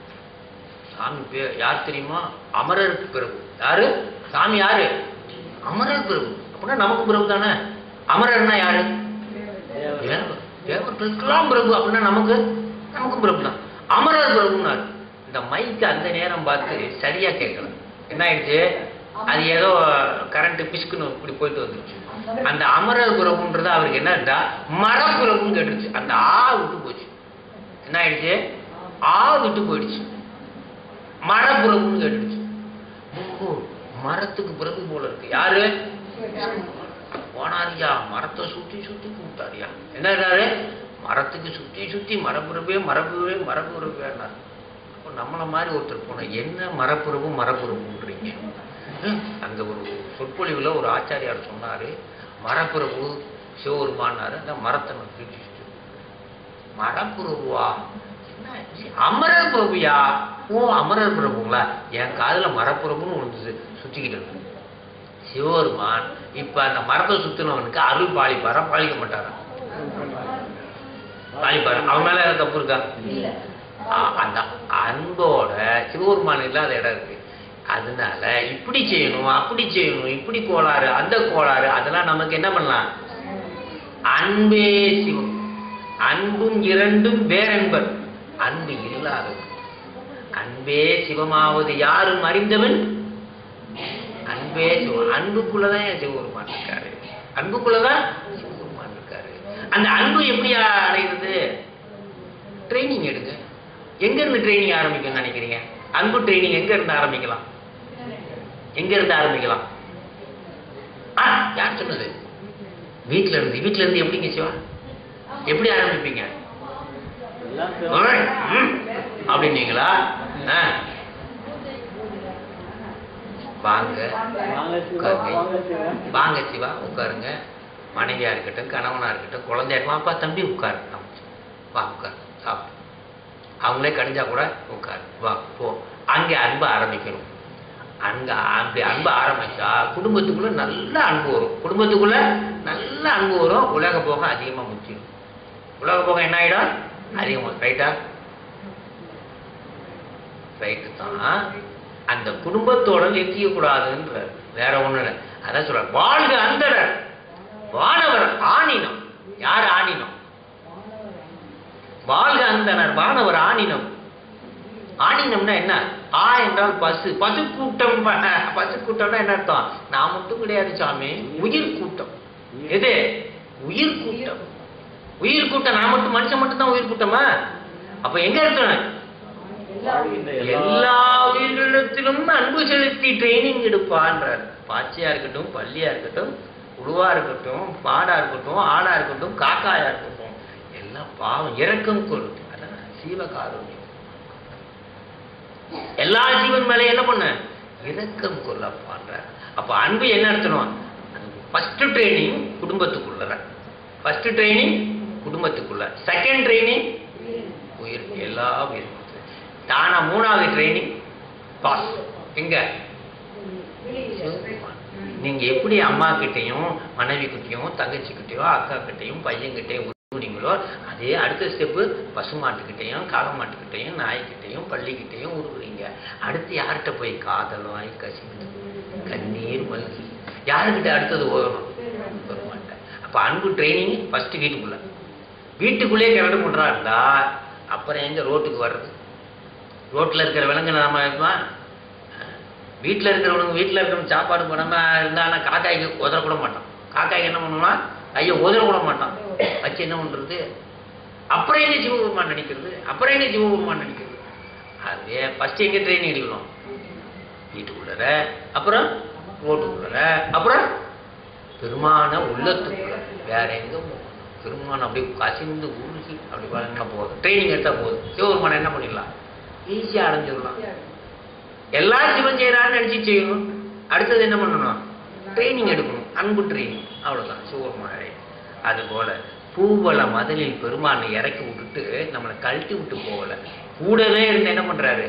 சாமி பேர் யார் தெரியுமா அமரர் பிரபு யாரு சாமி யாரு அமரர் பிரபு அப்படின்னா நமக்கு பிரபு தானே அமரர்னா யாரு தேவர் தேவர்களுக்கெல்லாம் பிரபு அப்படின்னா நமக்கு நமக்கும் பிரபு தான் அமரர் பிரபுனார் இந்த மைக்கு அந்த நேரம் பார்த்து சரியா கேட்கல என்ன ஆயிடுச்சு அது ஏதோ கரண்ட் பிஸ்குன்னு இப்படி போயிட்டு வந்துருச்சு அந்த அமரர் பிரபுன்றது அவருக்கு என்னடா மரப்பிரபுன்னு கேட்டுருச்சு அந்த ஆ விட்டு போச்சு என்ன ஆயிடுச்சு ஆ விட்டு போயிடுச்சு மரப்பிரபுன்னு கேட்டுடுச்சு ஓ மரத்துக்கு பிரபு போல இருக்கு யாரு போனாரியா மரத்தை சுத்தி சுத்தி கூப்பிட்டாரியா என்னறாரு மரத்துக்கு சுத்தி சுத்தி மரப்புறவே மரபுவே மரபுறவேன்னார் அப்போ நம்மள மாதிரி ஒருத்தர் போன என்ன மரப்புறவு மரப்புறவுன்றீங்க ஹம், அந்த ஒரு சொற்பொழிவுல ஒரு ஆச்சாரியார் சொன்னாரு மரப்புறவு சிவபெருமானாரு அந்த மரத்தை நான் பிரிச்சுட்டு மரப்புறவா என்னாச்சு? அமரர் பிரபுயா ஓ அமரர் பிரபுங்களா என் காதுல மரப்புறவுன்னு ஒன்று சுத்திக்கிட்டு இருக்கு சிவபெருமான் இப்ப அந்த மரத்தை சுத்தினவனுக்கு அருள் பாலிப்பாரா பாலிக்க மாட்டாரா பாலிப்பாரா அவன் மேல ஏதாவது தப்பு இருக்கா ஆ- அந்த அன்போட சிவபெருமான் இல்லாத இடம் இருக்கு அதனால இப்படி செய்யணும் அப்படி செய்யணும் இப்படி கோளாறு அந்த கோளாறு அதெல்லாம் நமக்கு என்ன பண்ணலாம் அன்பே சிவம் அன்பும் இரண்டும் வேறென்பர் அன்பு இல்லாதது அன்பே சிவமாவது யாரும் அறிந்தவன் அன்பே சிவம் அன்புக்குள்ளதான் என் சிவபெருமான் இருக்காரு அன்புக்குள்ளதான் சிவபெருமான் இருக்காரு அந்த அன்பு எப்படி அடைகிறது ட்ரைனிங் எடுங்க எங்க இருந்து ட்ரைனிங் ஆரம்பிக்கும்னு நினைக்கிறீங்க அன்பு ட்ரைனிங் எங்க இருந்து ஆரம்பிக்கலாம் எங்க இருந்து ஆரம்பிக்கலாம் ஆ யார் சொன்னது வீட்ல இருந்து வீட்ல இருந்து எப்படிங்க சிவா எப்படி ஆரம்பிப்பீங்க Alright. ம். அப்படின்னீங்களா ஆ. வாங்க உட்காருங்க வாங்க சிவா உட்காருங்க மனைவியா இருக்கட்டும் கணவனா இருக்கட்டும் குழந்தையா இருக்கட்டும் வாப்பா தம்பி உட்காரு வா உட்காரு சாப்பிடு அவங்களே கடிஞ்சா கூட உட்காரு வா போ அங்கே அன்பு ஆரம்பிக்கணும் அங்க அப்படி அன்பு ஆரம்பிச்சா குடும்பத்துக்குள்ள நல்ல அன்பு வரும் குடும்பத்துக்குள்ள நல்ல அன்பு வரும் உலக போகம் அதிகமா முக்கியம் உலக போகம் என்ன ஆயிடும் அதிகமா ரைட்டா ரைட்டு தான் அந்த குடும்பத்தோட நிறுத்திக்க கூடாதுன்ற வேற ஒண்ணு இல்லை அதான் சொல்ற வாழ்க அந்தரர் வானவர் ஆணினம் யார் ஆணினம் வாழ்க அந்தனர் வானவர் ஆணினம் ஆணினம்னா என்ன ஆ என்றால் பசு பசு கூட்டம் பசு கூட்டம்னா என்ன அர்த்தம் நான் மட்டும் கிடையாது சாமி உயிர் கூட்டம் எது உயிர் கூட்டம் உயிர் கூட்டம் நான் மட்டும் மனுஷன் மட்டும் தான் உயிர் கூட்டமா அப்ப எங்க இருக்கணும் எல்லா உயிர்களிடத்திலும் அன்பு செலுத்தி ட்ரைனிங் எடுப்பான்றார் பாச்சியா இருக்கட்டும் பள்ளியா இருக்கட்டும் உருவா இருக்கட்டும் மாடா இருக்கட்டும் ஆடா இருக்கட்டும் காக்காயா இருக்கட்டும் எல்லாம் பாவம் இறக்கம் கொள் அதான் சீவகாருண்யம் எல்லா ஜீவன் மேல என்ன பண்ண இரக்கம் கொள்ளப்பான்றார் அப்ப அன்பு என்ன அர்த்தம் ஃபர்ஸ்ட் ட்ரைனிங் குடும்பத்துக்குள்ள ஃபர்ஸ்ட் ட்ரைனிங் குடும்பத்துக்குள்ள செகண்ட் ட்ரைனிங் உயிர் எல்லா உயிர் தானா மூணாவது ட்ரைனிங் பாஸ் எங்க நீங்க எப்படி அம்மா கிட்டயும் மனைவி கிட்டயும் தங்கச்சி கிட்டயும் அக்கா கிட்டயும் பையன் கிட்டயும் உருவுனீங்களோ அதே அடுத்த ஸ்டெப்பு பசுமாட்டுக்கிட்டையும் காளமாட்டுக்கிட்டையும் நாய்க்கிட்டையும் பள்ளிக்கிட்டையும் உருவுறீங்க அடுத்து யார்கிட்ட போய் காதலாய் கசிந்து கண்ணீர் மல்கி யாருக்கிட்ட அடுத்தது ஓதணும் பெருமாட்ட அப்ப அன்பு ட்ரைனிங் ஃபர்ஸ்ட் வீட்டுக்குள்ள வீட்டுக்குள்ளே கிணறு பண்றா இருந்தா அப்புறம் எங்க ரோட்டுக்கு வர்றது ரோட்ல இருக்கிற விலங்கு நாம இருக்குமா வீட்டில் இருக்கிறவனுங்க வீட்டில் இருக்கிறவங்க சாப்பாடு பண்ணாம இருந்தானா காக்காய்க்கு உதறக்கூட மாட்டான் காக்காய்க்கு என்ன பண்ணுவான் ஐயோ உதறக்கூட மாட்டான் வச்சு என்ன பண்றது அப்புறம் என்ன சிவபெருமான் நினைக்கிறது அப்புறம் என்ன சிவபெருமான் நினைக்கிறது அதே ஃபர்ஸ்ட் எங்க ட்ரெயின் எடுக்கணும் வீட்டுக்குள்ளற அப்புறம் ரோட்டுக்குள்ளற அப்புறம் பெருமான உள்ளத்துக்குள்ள வேற எங்க போகணும் பெருமான் அப்படியே கசிந்து உருகி அப்படி பண்ணா போதும் ட்ரைனிங் எடுத்தா போதும் சிவபெருமான் என்ன பண்ணிடலாம் ஈஸியா அடைஞ்சிடலாம் எல்லாம் சிவன் செய்யறான்னு நினைச்சு செய்யணும் அடுத்தது என்ன பண்ணணும் ட்ரைனிங் எடுக்கணும் அன்பு ட்ரைனிங் அவ்வளவுதான் சிவபெருமான் அது போல பூவல மதிலில் பெருமானை இறக்கி விட்டுட்டு நம்மளை கழட்டி விட்டு போகல கூடவே இருந்து என்ன பண்றாரு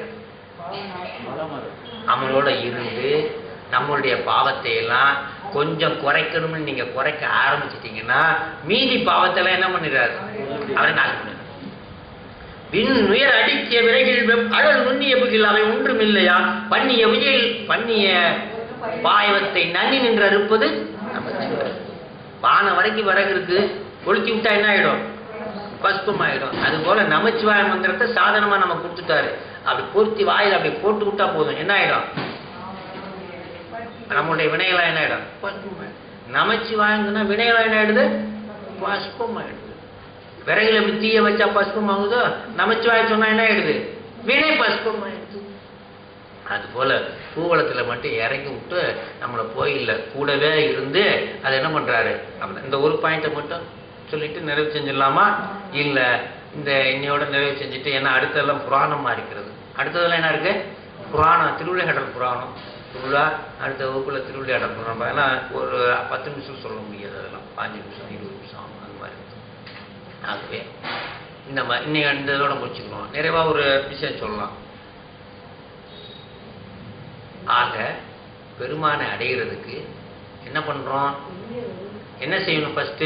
நம்மளோட இருந்து நம்மளுடைய பாவத்தை எல்லாம் கொஞ்சம் குறைக்கணும்னு நீங்க குறைக்க ஆரம்பிச்சிட்டீங்கன்னா மீதி பாவத்தை எல்லாம் என்ன பண்ணிடுறாரு அவரை நாள் பண்ணிடுறாரு விண் உயர் அடிக்கிய விரைகில் வெப் அழல் நுண்ணிய புகில் அவை ஒன்றும் இல்லையா பண்ணிய உயில் பண்ணிய பாயவத்தை நன்னி நின்று அறுப்பது நமச்சிவாயம். வானம் வரைக்கும் விறகு இருக்கு கொளுத்தி விட்டா என்ன ஆயிடும் பஸ்பம் ஆயிடும் அது போல நமச்சிவாய மந்திரத்தை சாதனமா நம்ம கொடுத்துட்டாரு அப்படி பொருத்தி வாயில் அப்படி போட்டு விட்டா போதும் என்ன ஆயிடும் நம்மளுடைய வினைகளா என்ன ஆயிடும் பஸ்பம் ஆயிடும் நமச்சிவாயங்கன்னா வினைகளா என்ன ஆயிடுது பஸ்பம் ஆயிடுது விறகுல இப்படி தீய வச்சா பஸ்பம் ஆகுதோ நமச்சிவாய சொன்னா என்ன ஆயிடுது வினை பஸ்பம் ஆயிடுது அது போல பூவளத்துல மட்டும் இறங்கி விட்டு நம்மளை கோயில்ல கூடவே இருந்து அதை என்ன பண்றாரு அப்ப இந்த ஒரு பாயிண்ட்டை மட்டும் சொல்லிட்டு நிறைவு செஞ்சிடலாமா இல்ல இந்த இன்னையோட நிறைவு செஞ்சுட்டு ஏன்னா அடுத்ததெல்லாம் புராணமா இருக்கிறது அடுத்ததெல்லாம் என்ன இருக்கு புராணம் திருவிளையாடல் புராணம் திருவிழா அடுத்த வகுப்புல திருவிளையாடல் புராணம் ஏன்னா ஒரு பத்து நிமிஷம் சொல்ல முடியாது அதெல்லாம் பாஞ்சு நிமிஷம் இருபது நிமிஷம் அந்த மாதிரி ஆகவே இந்த மாதிரி இன்னைக்கு இந்த இதோட முடிச்சுக்கணும் நிறைவா ஒரு விஷயம் சொல்லலாம் ஆக பெருமானை அடைகிறதுக்கு என்ன பண்றோம் என்ன செய்யணும் ஃபர்ஸ்ட்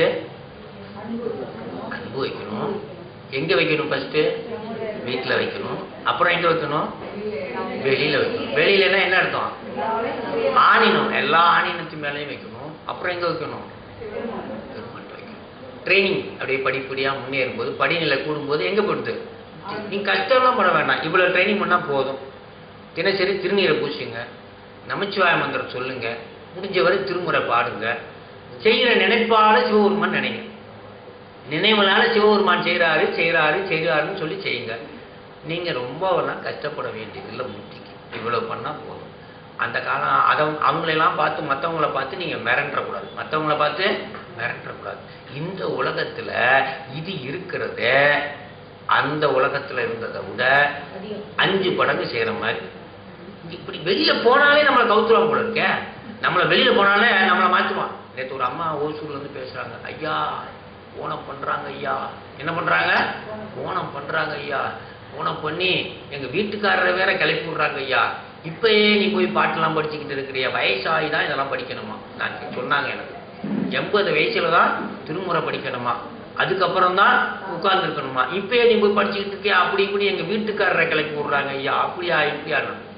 அன்பு வைக்கணும் எங்க வைக்கணும் ஃபர்ஸ்ட் வீட்டுல வைக்கணும் அப்புறம் எங்க வைக்கணும் வெளியில வைக்கணும் வெளியிலனா என்ன அர்த்தம் ஆணினம் எல்லா ஆணினத்து மேலேயும் வைக்கணும் அப்புறம் எங்க வைக்கணும் பெருமான்ட்ட வைக்கணும் ட்ரைனிங் அப்படியே படிப்படியா முன்னேறும் போது படிநிலை கூடும்போது எங்க போடுது நீங்க கஷ்டம்லாம் பண்ண வேண்டாம் இவ்வளவு ட்ரைனிங் பண்ணா போதும் தினசரி திருநீரை பூசுங்க நமச்சிவாய மந்திரம் சொல்லுங்க முடிஞ்சவரை திருமுறை பாடுங்க செய்யற நினைப்பால சிவபெருமான் நினைங்க நினைவுனால சிவபெருமான் செய்றாரு செய்றாரு செய்றாருன்னு சொல்லி செய்யுங்க நீங்க ரொம்பலாம் கஷ்டப்பட வேண்டியதில்லை முட்டிக்கு இவ்வளவு பண்ணா போதும் அந்த காலம் அதை அவங்களெல்லாம் பார்த்து மற்றவங்கள பார்த்து நீங்க மிரண்டக்கூடாது மற்றவங்கள பார்த்து மிரண்டக்கூடாது இந்த உலகத்துல இது இருக்கிறத அந்த உலகத்துல இருந்ததை விட அஞ்சு படங்கு செய்யற மாதிரி இப்படி வெளியில போனாலே நம்மளை கவுத்துருவான் போல இருக்க நம்மளை வெளியில போனாலே நம்மளை மாத்துவான் நேற்று ஒரு அம்மா ஓசூர்ல இருந்து பேசுறாங்க ஐயா ஓணம் பண்றாங்க ஐயா என்ன பண்றாங்க ஓணம் பண்றாங்க ஐயா ஓணம் பண்ணி எங்க வீட்டுக்காரரை வேற கிளப்பி விடுறாங்க ஐயா இப்பயே நீ போய் பாட்டெல்லாம் படிச்சுக்கிட்டு இருக்கிறியா வயசாகி தான் இதெல்லாம் படிக்கணுமா நான் சொன்னாங்க எனக்கு எண்பது வயசுல தான் திருமுறை படிக்கணுமா அதுக்கப்புறம் தான் உட்கார்ந்து இருக்கணுமா இப்பயே நீ போய் படிச்சுக்கிட்டு இருக்கியா அப்படி இப்படி எங்க வீட்டுக்காரரை கிளப்பி விடுறாங்க ஐயா அப்படியா இப்படியா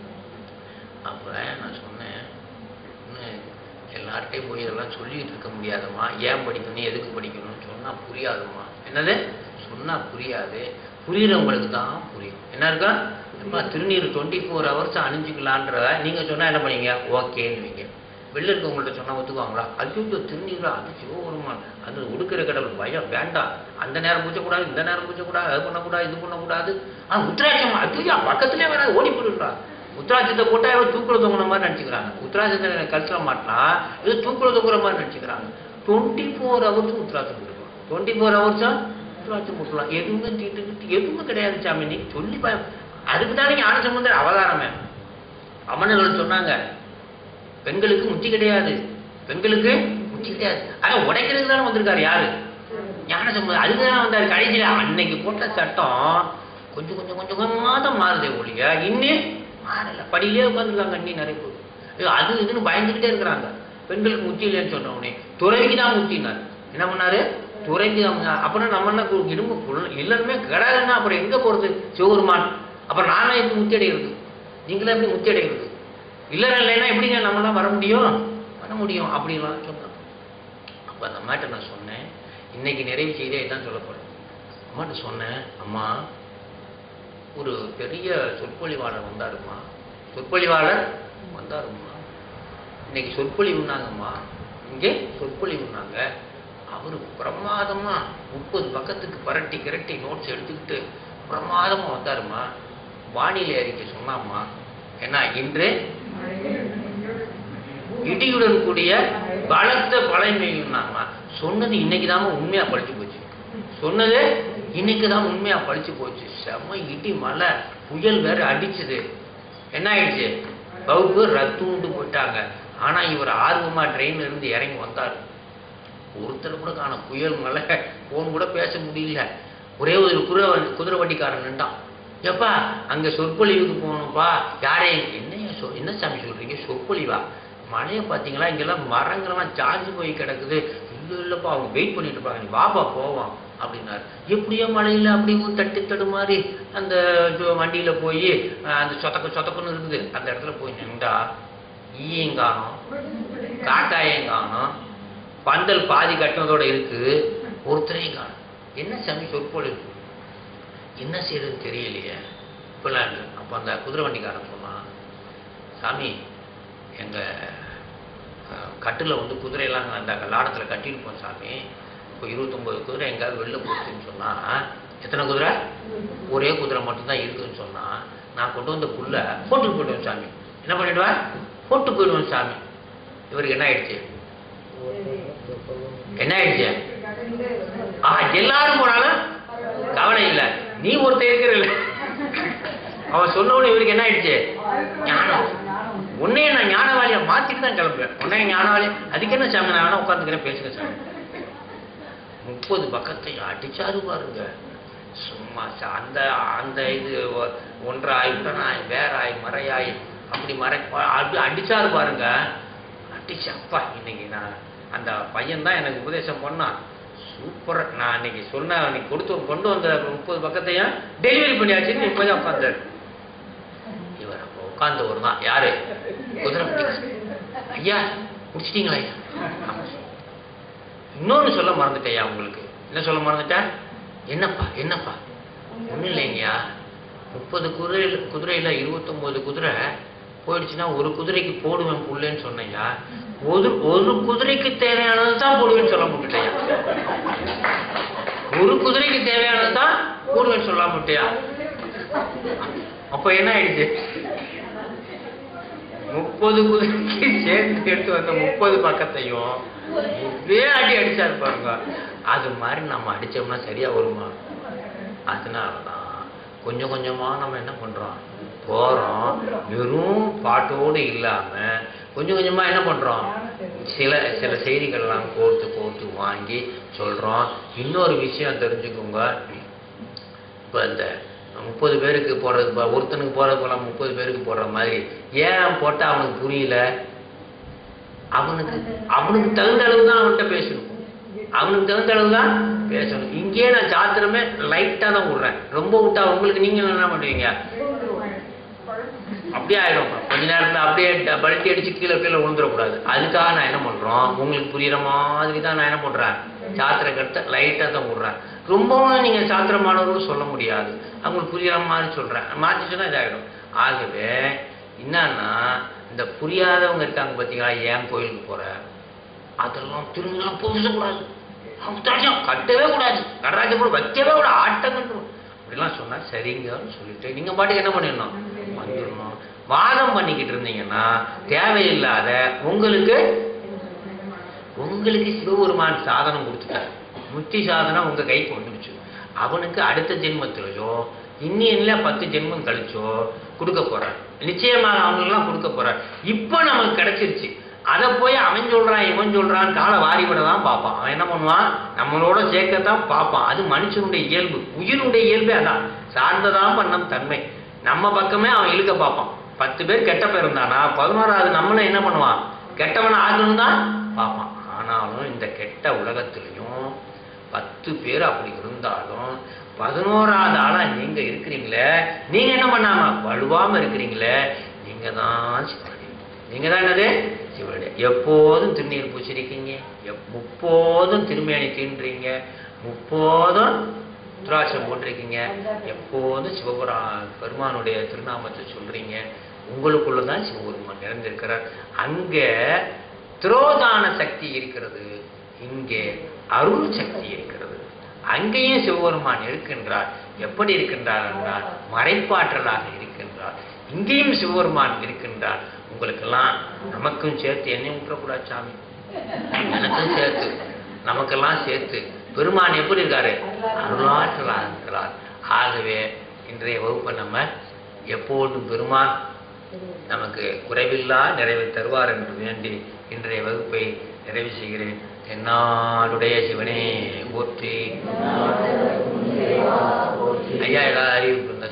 அப்ப நான் சொன்னேன் இன்னும் எல்லார்ட்டையும் போய் இதெல்லாம் சொல்லிட்டு இருக்க முடியாதும்மா ஏன் படிக்கணும் எதுக்கு படிக்கணும்னு சொன்னா புரியாதும்மா என்னது சொன்னா புரியாது புரியுறவங்களுக்கு தான் புரியும் என்ன இருக்கா அம்மா திருநீர் டுவெண்ட்டி ஃபோர் ஹவர்ஸ் அணிஞ்சுக்கலான்றத நீங்க சொன்னா என்ன பண்ணீங்க ஓகேன்னுவீங்க வெளில இருக்கவங்கள்ட்ட சொன்னா ஒத்துக்குவாங்களா ஐயோ திருநீரா அது சிவபெருமான் அது உடுக்கிற கடவுள் பயம் வேண்டாம் அந்த நேரம் பூச்சக்கூடாது இந்த நேரம் பூச்சக்கூடாது அது பண்ணக்கூடாது இது பண்ணக்கூடாது ஆ உத்ராட்சம் ஐயோ பக்கத்துலேயே வராது ஓடி போயிடுறா உத்ராட்சத்தை போட்டா ஏதோ தூக்குல தொங்குன மாதிரி நினச்சிக்கிறாங்க உத்ராட்சத்தை கழுத்துல மாட்டினா ஏதோ தூக்குல தொங்குற மாதிரி நினச்சிக்கிறாங்க டுவெண்ட்டி ஃபோர் ஹவர்ஸும் உத்ராட்சம் போட்டுக்கலாம் டுவெண்ட்டி ஃபோர் ஹவர்ஸும் உத்ராட்சம் போட்டுக்கலாம் எதுவுமே தீட்டுக்கிட்டு எதுவுமே கிடையாது சாமி நீ சொல்லி பயம் அதுக்கு தானே ஞான சம்பந்தர் அவதாரமே அமனர்கள் சொன்னாங்க பெண்களுக்கு முத்தி கிடையாது பெண்களுக்கு முத்தி கிடையாது ஆனா உடைக்கிறதுக்கு தானே வந்திருக்காரு யாரு ஞான சம்பந்தம் அதுக்கு தானே வந்தாரு கடைசியில அன்னைக்கு போட்ட சட்டம் கொஞ்சம் கொஞ்சம் கொஞ்சம் கொஞ்சமா தான் மாறுதே ஒழிய இன்னும் மாறல படியிலே உட்காந்துருக்காங்க இன்னும் நிறைய பேர் ஐயோ, அது இதுன்னு பயந்துகிட்டே இருக்கிறாங்க பெண்களுக்கு முத்தி இல்லைன்னு சொன்ன உடனே துறவிக்கு தான் முத்தினார் என்ன பண்ணாரு துறவிக்கு தான் முத்தினார். அப்புறம் நம்ம என்ன கு- இரும்பு புல் எல்லாருமே கிடையாதுன்னா அப்புறம் எங்க போறது சிவபெருமான் அப்புறம் நானே எப்படி முத்தி அடைகிறது நீங்களே எப்படி முத்தி அடைகிறது இல்லை இல்லைன்னா எப்படிங்க நம்மளாம் வர முடியும் வர முடியும் அப்படின்லாம் சொன்னாங்க அப்போ அந்த அம்மாட்ட நான் சொன்னேன் இன்னைக்கு நிறைவு செய்தே தான் சொல்ல போறேன் அம்மாட்ட சொன்னேன் அம்மா ஒரு பெரிய சொற்பொழிவாளர் வந்தாருமா சொற்பொழிவாளர் வந்தாரும்மா இன்னைக்கு சொற்பொழிவுனாங்கம்மா இங்கே சொற்பொழிவுனாங்க அவரு பிரமாதமா முப்பது பக்கத்துக்கு பரட்டி கிரட்டி நோட்ஸ் எடுத்துக்கிட்டு பிரமாதமா வந்தாருமா வானிலை அறிக்கை சொன்னாம்மா ஏன்னா இன்று இடியுடன் கூடிய பலத்த மழை பெய்யும்னாமா சொன்னது இன்னைக்கு உண்மையா பழிச்சு போச்சு சொன்னது இன்னைக்கு தான் உண்மையா பழிச்சு போச்சு செம்ம இடி மழை புயல் வேற அடிச்சுது என்ன ஆயிடுச்சு வகுப்பு ரத்து உண்டு போயிட்டாங்க ஆனா இவர் ஆர்வமா ட்ரெயின்ல இருந்து இறங்கி வந்தார் ஒருத்தர் கூட காணோம் புயல் மழை போன் கூட பேச முடியல ஒரே ஒரு குதிரை வண்டி- குதிரை வண்டிக்காரன் நின்றான் எப்பா அங்க சொற்பொழிவுக்கு போகணும்ப்பா யாரே என்னையா சொ என்ன சாமி சொல்றீங்க சொற்பொழிவா மழையை பார்த்தீங்களா இங்கெல்லாம் மரங்கள்லாம் சார்ஜ் போய் கிடக்குது இல்லை இல்லைப்பா அவங்க வெயிட் பண்ணிட்டு இருப்பாங்க நீ வாப்பா போவோம் அப்படின்னாரு எப்படியோ மழையில் அப்படி ஒரு தட்டு தடு மாதிரி அந்த ஜோ- வண்டியில போய் அந்த சொத்தக்க சொத்தக்குன்னு இருக்குது அந்த இடத்துல போய் நின்றா ஈயும் காணோம் காக்காயும் காணோம் பந்தல் பாதி கட்டினதோட இருக்கு ஒருத்தரையும் காணும் என்ன சாமி சொற்பொழிவு என்ன செய்யறதுன்னு தெரியலையே இப்பெல்லாம் இல்லை அப்போ அந்த குதிரை வண்டிக்காரன் சொன்னான் சாமி எங்க அஹ், கட்டுல வந்து குதிரையெல்லாம் அந்த லாடத்தில் கட்டியிருப்போம் சாமி இப்போ இருபத்தொம்போது குதிரை எங்கேயாவது வெளில போச்சுன்னு சொன்னா எத்தனை குதிரை ஒரே குதிரை மட்டும்தான் இருக்குன்னு சொன்னா நான் கொண்டு வந்த புல்ல போட்டு போயிடுவேன் சாமி என்ன பண்ணிடுவேன் போட்டு போயிடுவேன் சாமி இவருக்கு என்ன ஆயிடுச்சு என்ன ஆயிடுச்சு ஆ எல்லாரும் போனாலும் கவலை இல்ல நீ ஒருத்தர் இருக்கிற அவன் சொன்ன உடனே இவருக்கு என்ன ஆயிடுச்சு ஞானம் உன்னைய நான் ஞானவாளியா மாத்திட்டு தான் கிளம்புவேன் உன்னைய ஞானவாளி அதுக்கு என்ன சாமி நான் வேணா உட்காந்துக்கிறேன் பேசுங்க சாமி முப்பது பக்கத்தை அடிச்சாரு பாருங்க சும்மா ச- அந்த அந்த இது ஒ- ஒன்றாய் உடனாய் வேறாய் மறையாய் அப்படி மறை அப்படி அடிச்சாரு பாருங்க அடிச்சு அப்பா இன்னைக்கு நான் அந்த பையன் தான் எனக்கு உபதேசம் பண்ணான் சூப்பர் நான் அன்னைக்கு சொன்ன அன்னைக்கு கொடுத்து கொண்டு வந்த முப்பது பக்கத்தையும் டெலிவரி பண்ணியாச்சுன்னு இப்போ தான் உட்காந்தாரு இவர் அப்போ உட்கார்ந்தவர் தான் யாரு குதிரை பிடிக்க ஐயா முடிச்சிட்டீங்களா ஐயா ஆமா சார். இன்னொன்னு சொல்ல மறந்துட்டேயா உங்களுக்கு என்ன சொல்ல மறந்துட்டேன் என்னப்பா என்னப்பா ஒண்ணும் இல்லைங்கய்யா முப்பது குதிரையில் குதிரையில இருபத்தொன்பது குதிரை போயிடுச்சுன்னா ஒரு குதிரைக்கு போடுவேன் புல்லுன்னு சொன்னேயா ஒரு ஒரு குதிரைக்கு தேவையானது தான் போடுவேன்னு சொல்ல முட்டுட்டேயா ஒரு குதிரைக்கு தேவையானது தான் போடுவேன்னு சொல்ல முட்டையா அப்ப என்ன ஆயிடுச்சு முப்பது குதிரைக்கு சேர்த்து எடுத்து வந்த முப்பது பக்கத்தையும் ஒரே அடி அடிச்சாரு பாருங்க அது மாதிரி நம்ம அடிச்சோம்னா சரியா வருமா அதனாலதான் கொஞ்சம் கொஞ்சமா நம்ம என்ன பண்றோம் போறோம் வெறும் பாட்டோடு இல்லாம கொஞ்சம் கொஞ்சமா என்ன பண்றோம் சில சில செய்திகள்லாம் கோர்த்து கோர்த்து வாங்கி சொல்றோம் இன்னொரு விஷயம் தெரிஞ்சுக்கோங்க இப்போ இந்த முப்பது பேருக்கு போடுறது ப- ஒருத்தனுக்கு போடுறது போல முப்பது பேருக்கு போடுற மாதிரி ஏன் போட்டால் அவனுக்கு புரியல அவனுக்கு அவனுக்கு தகுந்த அளவு தான் அவன்கிட்ட பேசணும் அவனுக்கு தகுந்த அளவு தான் பேசணும் இங்கேயே நான் சாத்திரமே லைட்டாக தான் விடுறேன் ரொம்ப விட்டா உங்களுக்கு நீங்கள் என்ன பண்ணுவீங்க அப்படியே ஆயிடும் கொஞ்ச நேரத்துல அப்படியே ட- பல்ட்டி அடிச்சு கீழே கீழே விழுந்துடக்கூடாது அதுக்காக நான் என்ன பண்றோம் உங்களுக்கு புரியுற மாதிரி தான் நான் என்ன பண்றேன் சாத்திர கருத்தை லைட்டா தான் விடுறேன் ரொம்பவும் நீங்க சாத்திரமானவர்கள் சொல்ல முடியாது அவங்களுக்கு புரியுற மாதிரி சொல்றேன் மாற்றி சொன்னா இதாயிடும் ஆகவே என்னன்னா இந்த புரியாதவங்க இருக்காங்க பார்த்தீங்களா ஏன் கோயிலுக்கு போற அதெல்லாம் திரும்பலாம் பூசக்கூடாது அவதாரியம் கட்டவே கூடாது நடராஜ கூட வைக்கவே கூட ஆட்டம் கட்டணும் அப்படிலாம் சொன்னா சரிங்கன்னு சொல்லிட்டு நீங்க பாட்டுக்கு என்ன பண்ணிடணும் வந்துடணும் வாதம் பண்ணிக்கிட்டு இருந்தீங்கன்னா தேவையில்லாத உங்களுக்கு உங்களுக்கு சிவபெருமான் சாதனம் கொடுத்துட்டார் முத்தி சாதனம் உங்க கைக்கு வந்துடுச்சு அவனுக்கு அடுத்த ஜென்மத்திலேயோ இன்னியன்ல பத்து ஜென்மம் கழிச்சோ கொடுக்க போறார் நிச்சயமாக அவங்களுக்குலாம் கொடுக்க போறார் இப்போ நமக்கு கிடைச்சிருச்சு அதை போய் அவன் சொல்றான் இவன் சொல்றான் காலை வாரிவிட தான் பார்ப்பான் அவன் என்ன பண்ணுவான் நம்மளோட சேர்க்கத்தான் பார்ப்பான் அது மனுஷனுடைய இயல்பு உயிருடைய இயல்பே அதான் சார்ந்ததான் பண்ணம் தன்மை நம்ம பக்கமே அவன் இழுக்க பார்ப்பான் பத்து பேர் கெட்ட பேர் இருந்தானா பதினோராவது நம்மளும் என்ன பண்ணுவான் கெட்டவன் ஆகணும் தான் பார்ப்பான் ஆனாலும் இந்த கெட்ட உலகத்திலையும் பத்து பேர் அப்படி இருந்தாலும் பதினோராவது ஆளா நீங்க இருக்கிறீங்களே நீங்க என்ன பண்ணாம வலுவாம இருக்கிறீங்களே நீங்க தான் சிவனடி நீங்க தான் என்னது சிவனடி எப்போதும் திருநீர் பூச்சிருக்கீங்க எப்- முப்போதும் திருமேனி தீண்டுறீங்க முப்போதும் துராட்சம் போட்டிருக்கீங்க எப்போதும் சிவபுரா பெருமானுடைய திருநாமத்தை சொல்றீங்க உங்களுக்குள்ள தான் சிவபெருமான் நிறைந்திருக்கிறார் அங்கே திரோதான சக்தி இருக்கிறது இங்கே அருள் சக்தி இருக்கிறது அங்கேயும் சிவபெருமான் இருக்கின்றார் எப்படி இருக்கின்றார் என்றால் மறைப்பாற்றலாக இருக்கின்றார் இங்கேயும் சிவபெருமான் இருக்கின்றார் உங்களுக்கெல்லாம் நமக்கும் சேர்த்து என்னையும் விட்டுறக்கூடாது சாமி எனக்கும் சேர்த்து நமக்கெல்லாம் சேர்த்து பெருமான் எப்படி இருக்காரு அருளாற்றலாக இருக்கிறார் ஆகவே இன்றைய வகுப்பை நம்ம எப்போதும் பெருமான் நமக்கு குறைவில்லா நிறைவை தருவார் என்று வேண்டி இன்றைய வகுப்பை நிறைவு செய்கிறேன் என்னாளுடைய சிவனே போற்றி ஐயா ஏதாவது அறிவிப்பு இருந்தா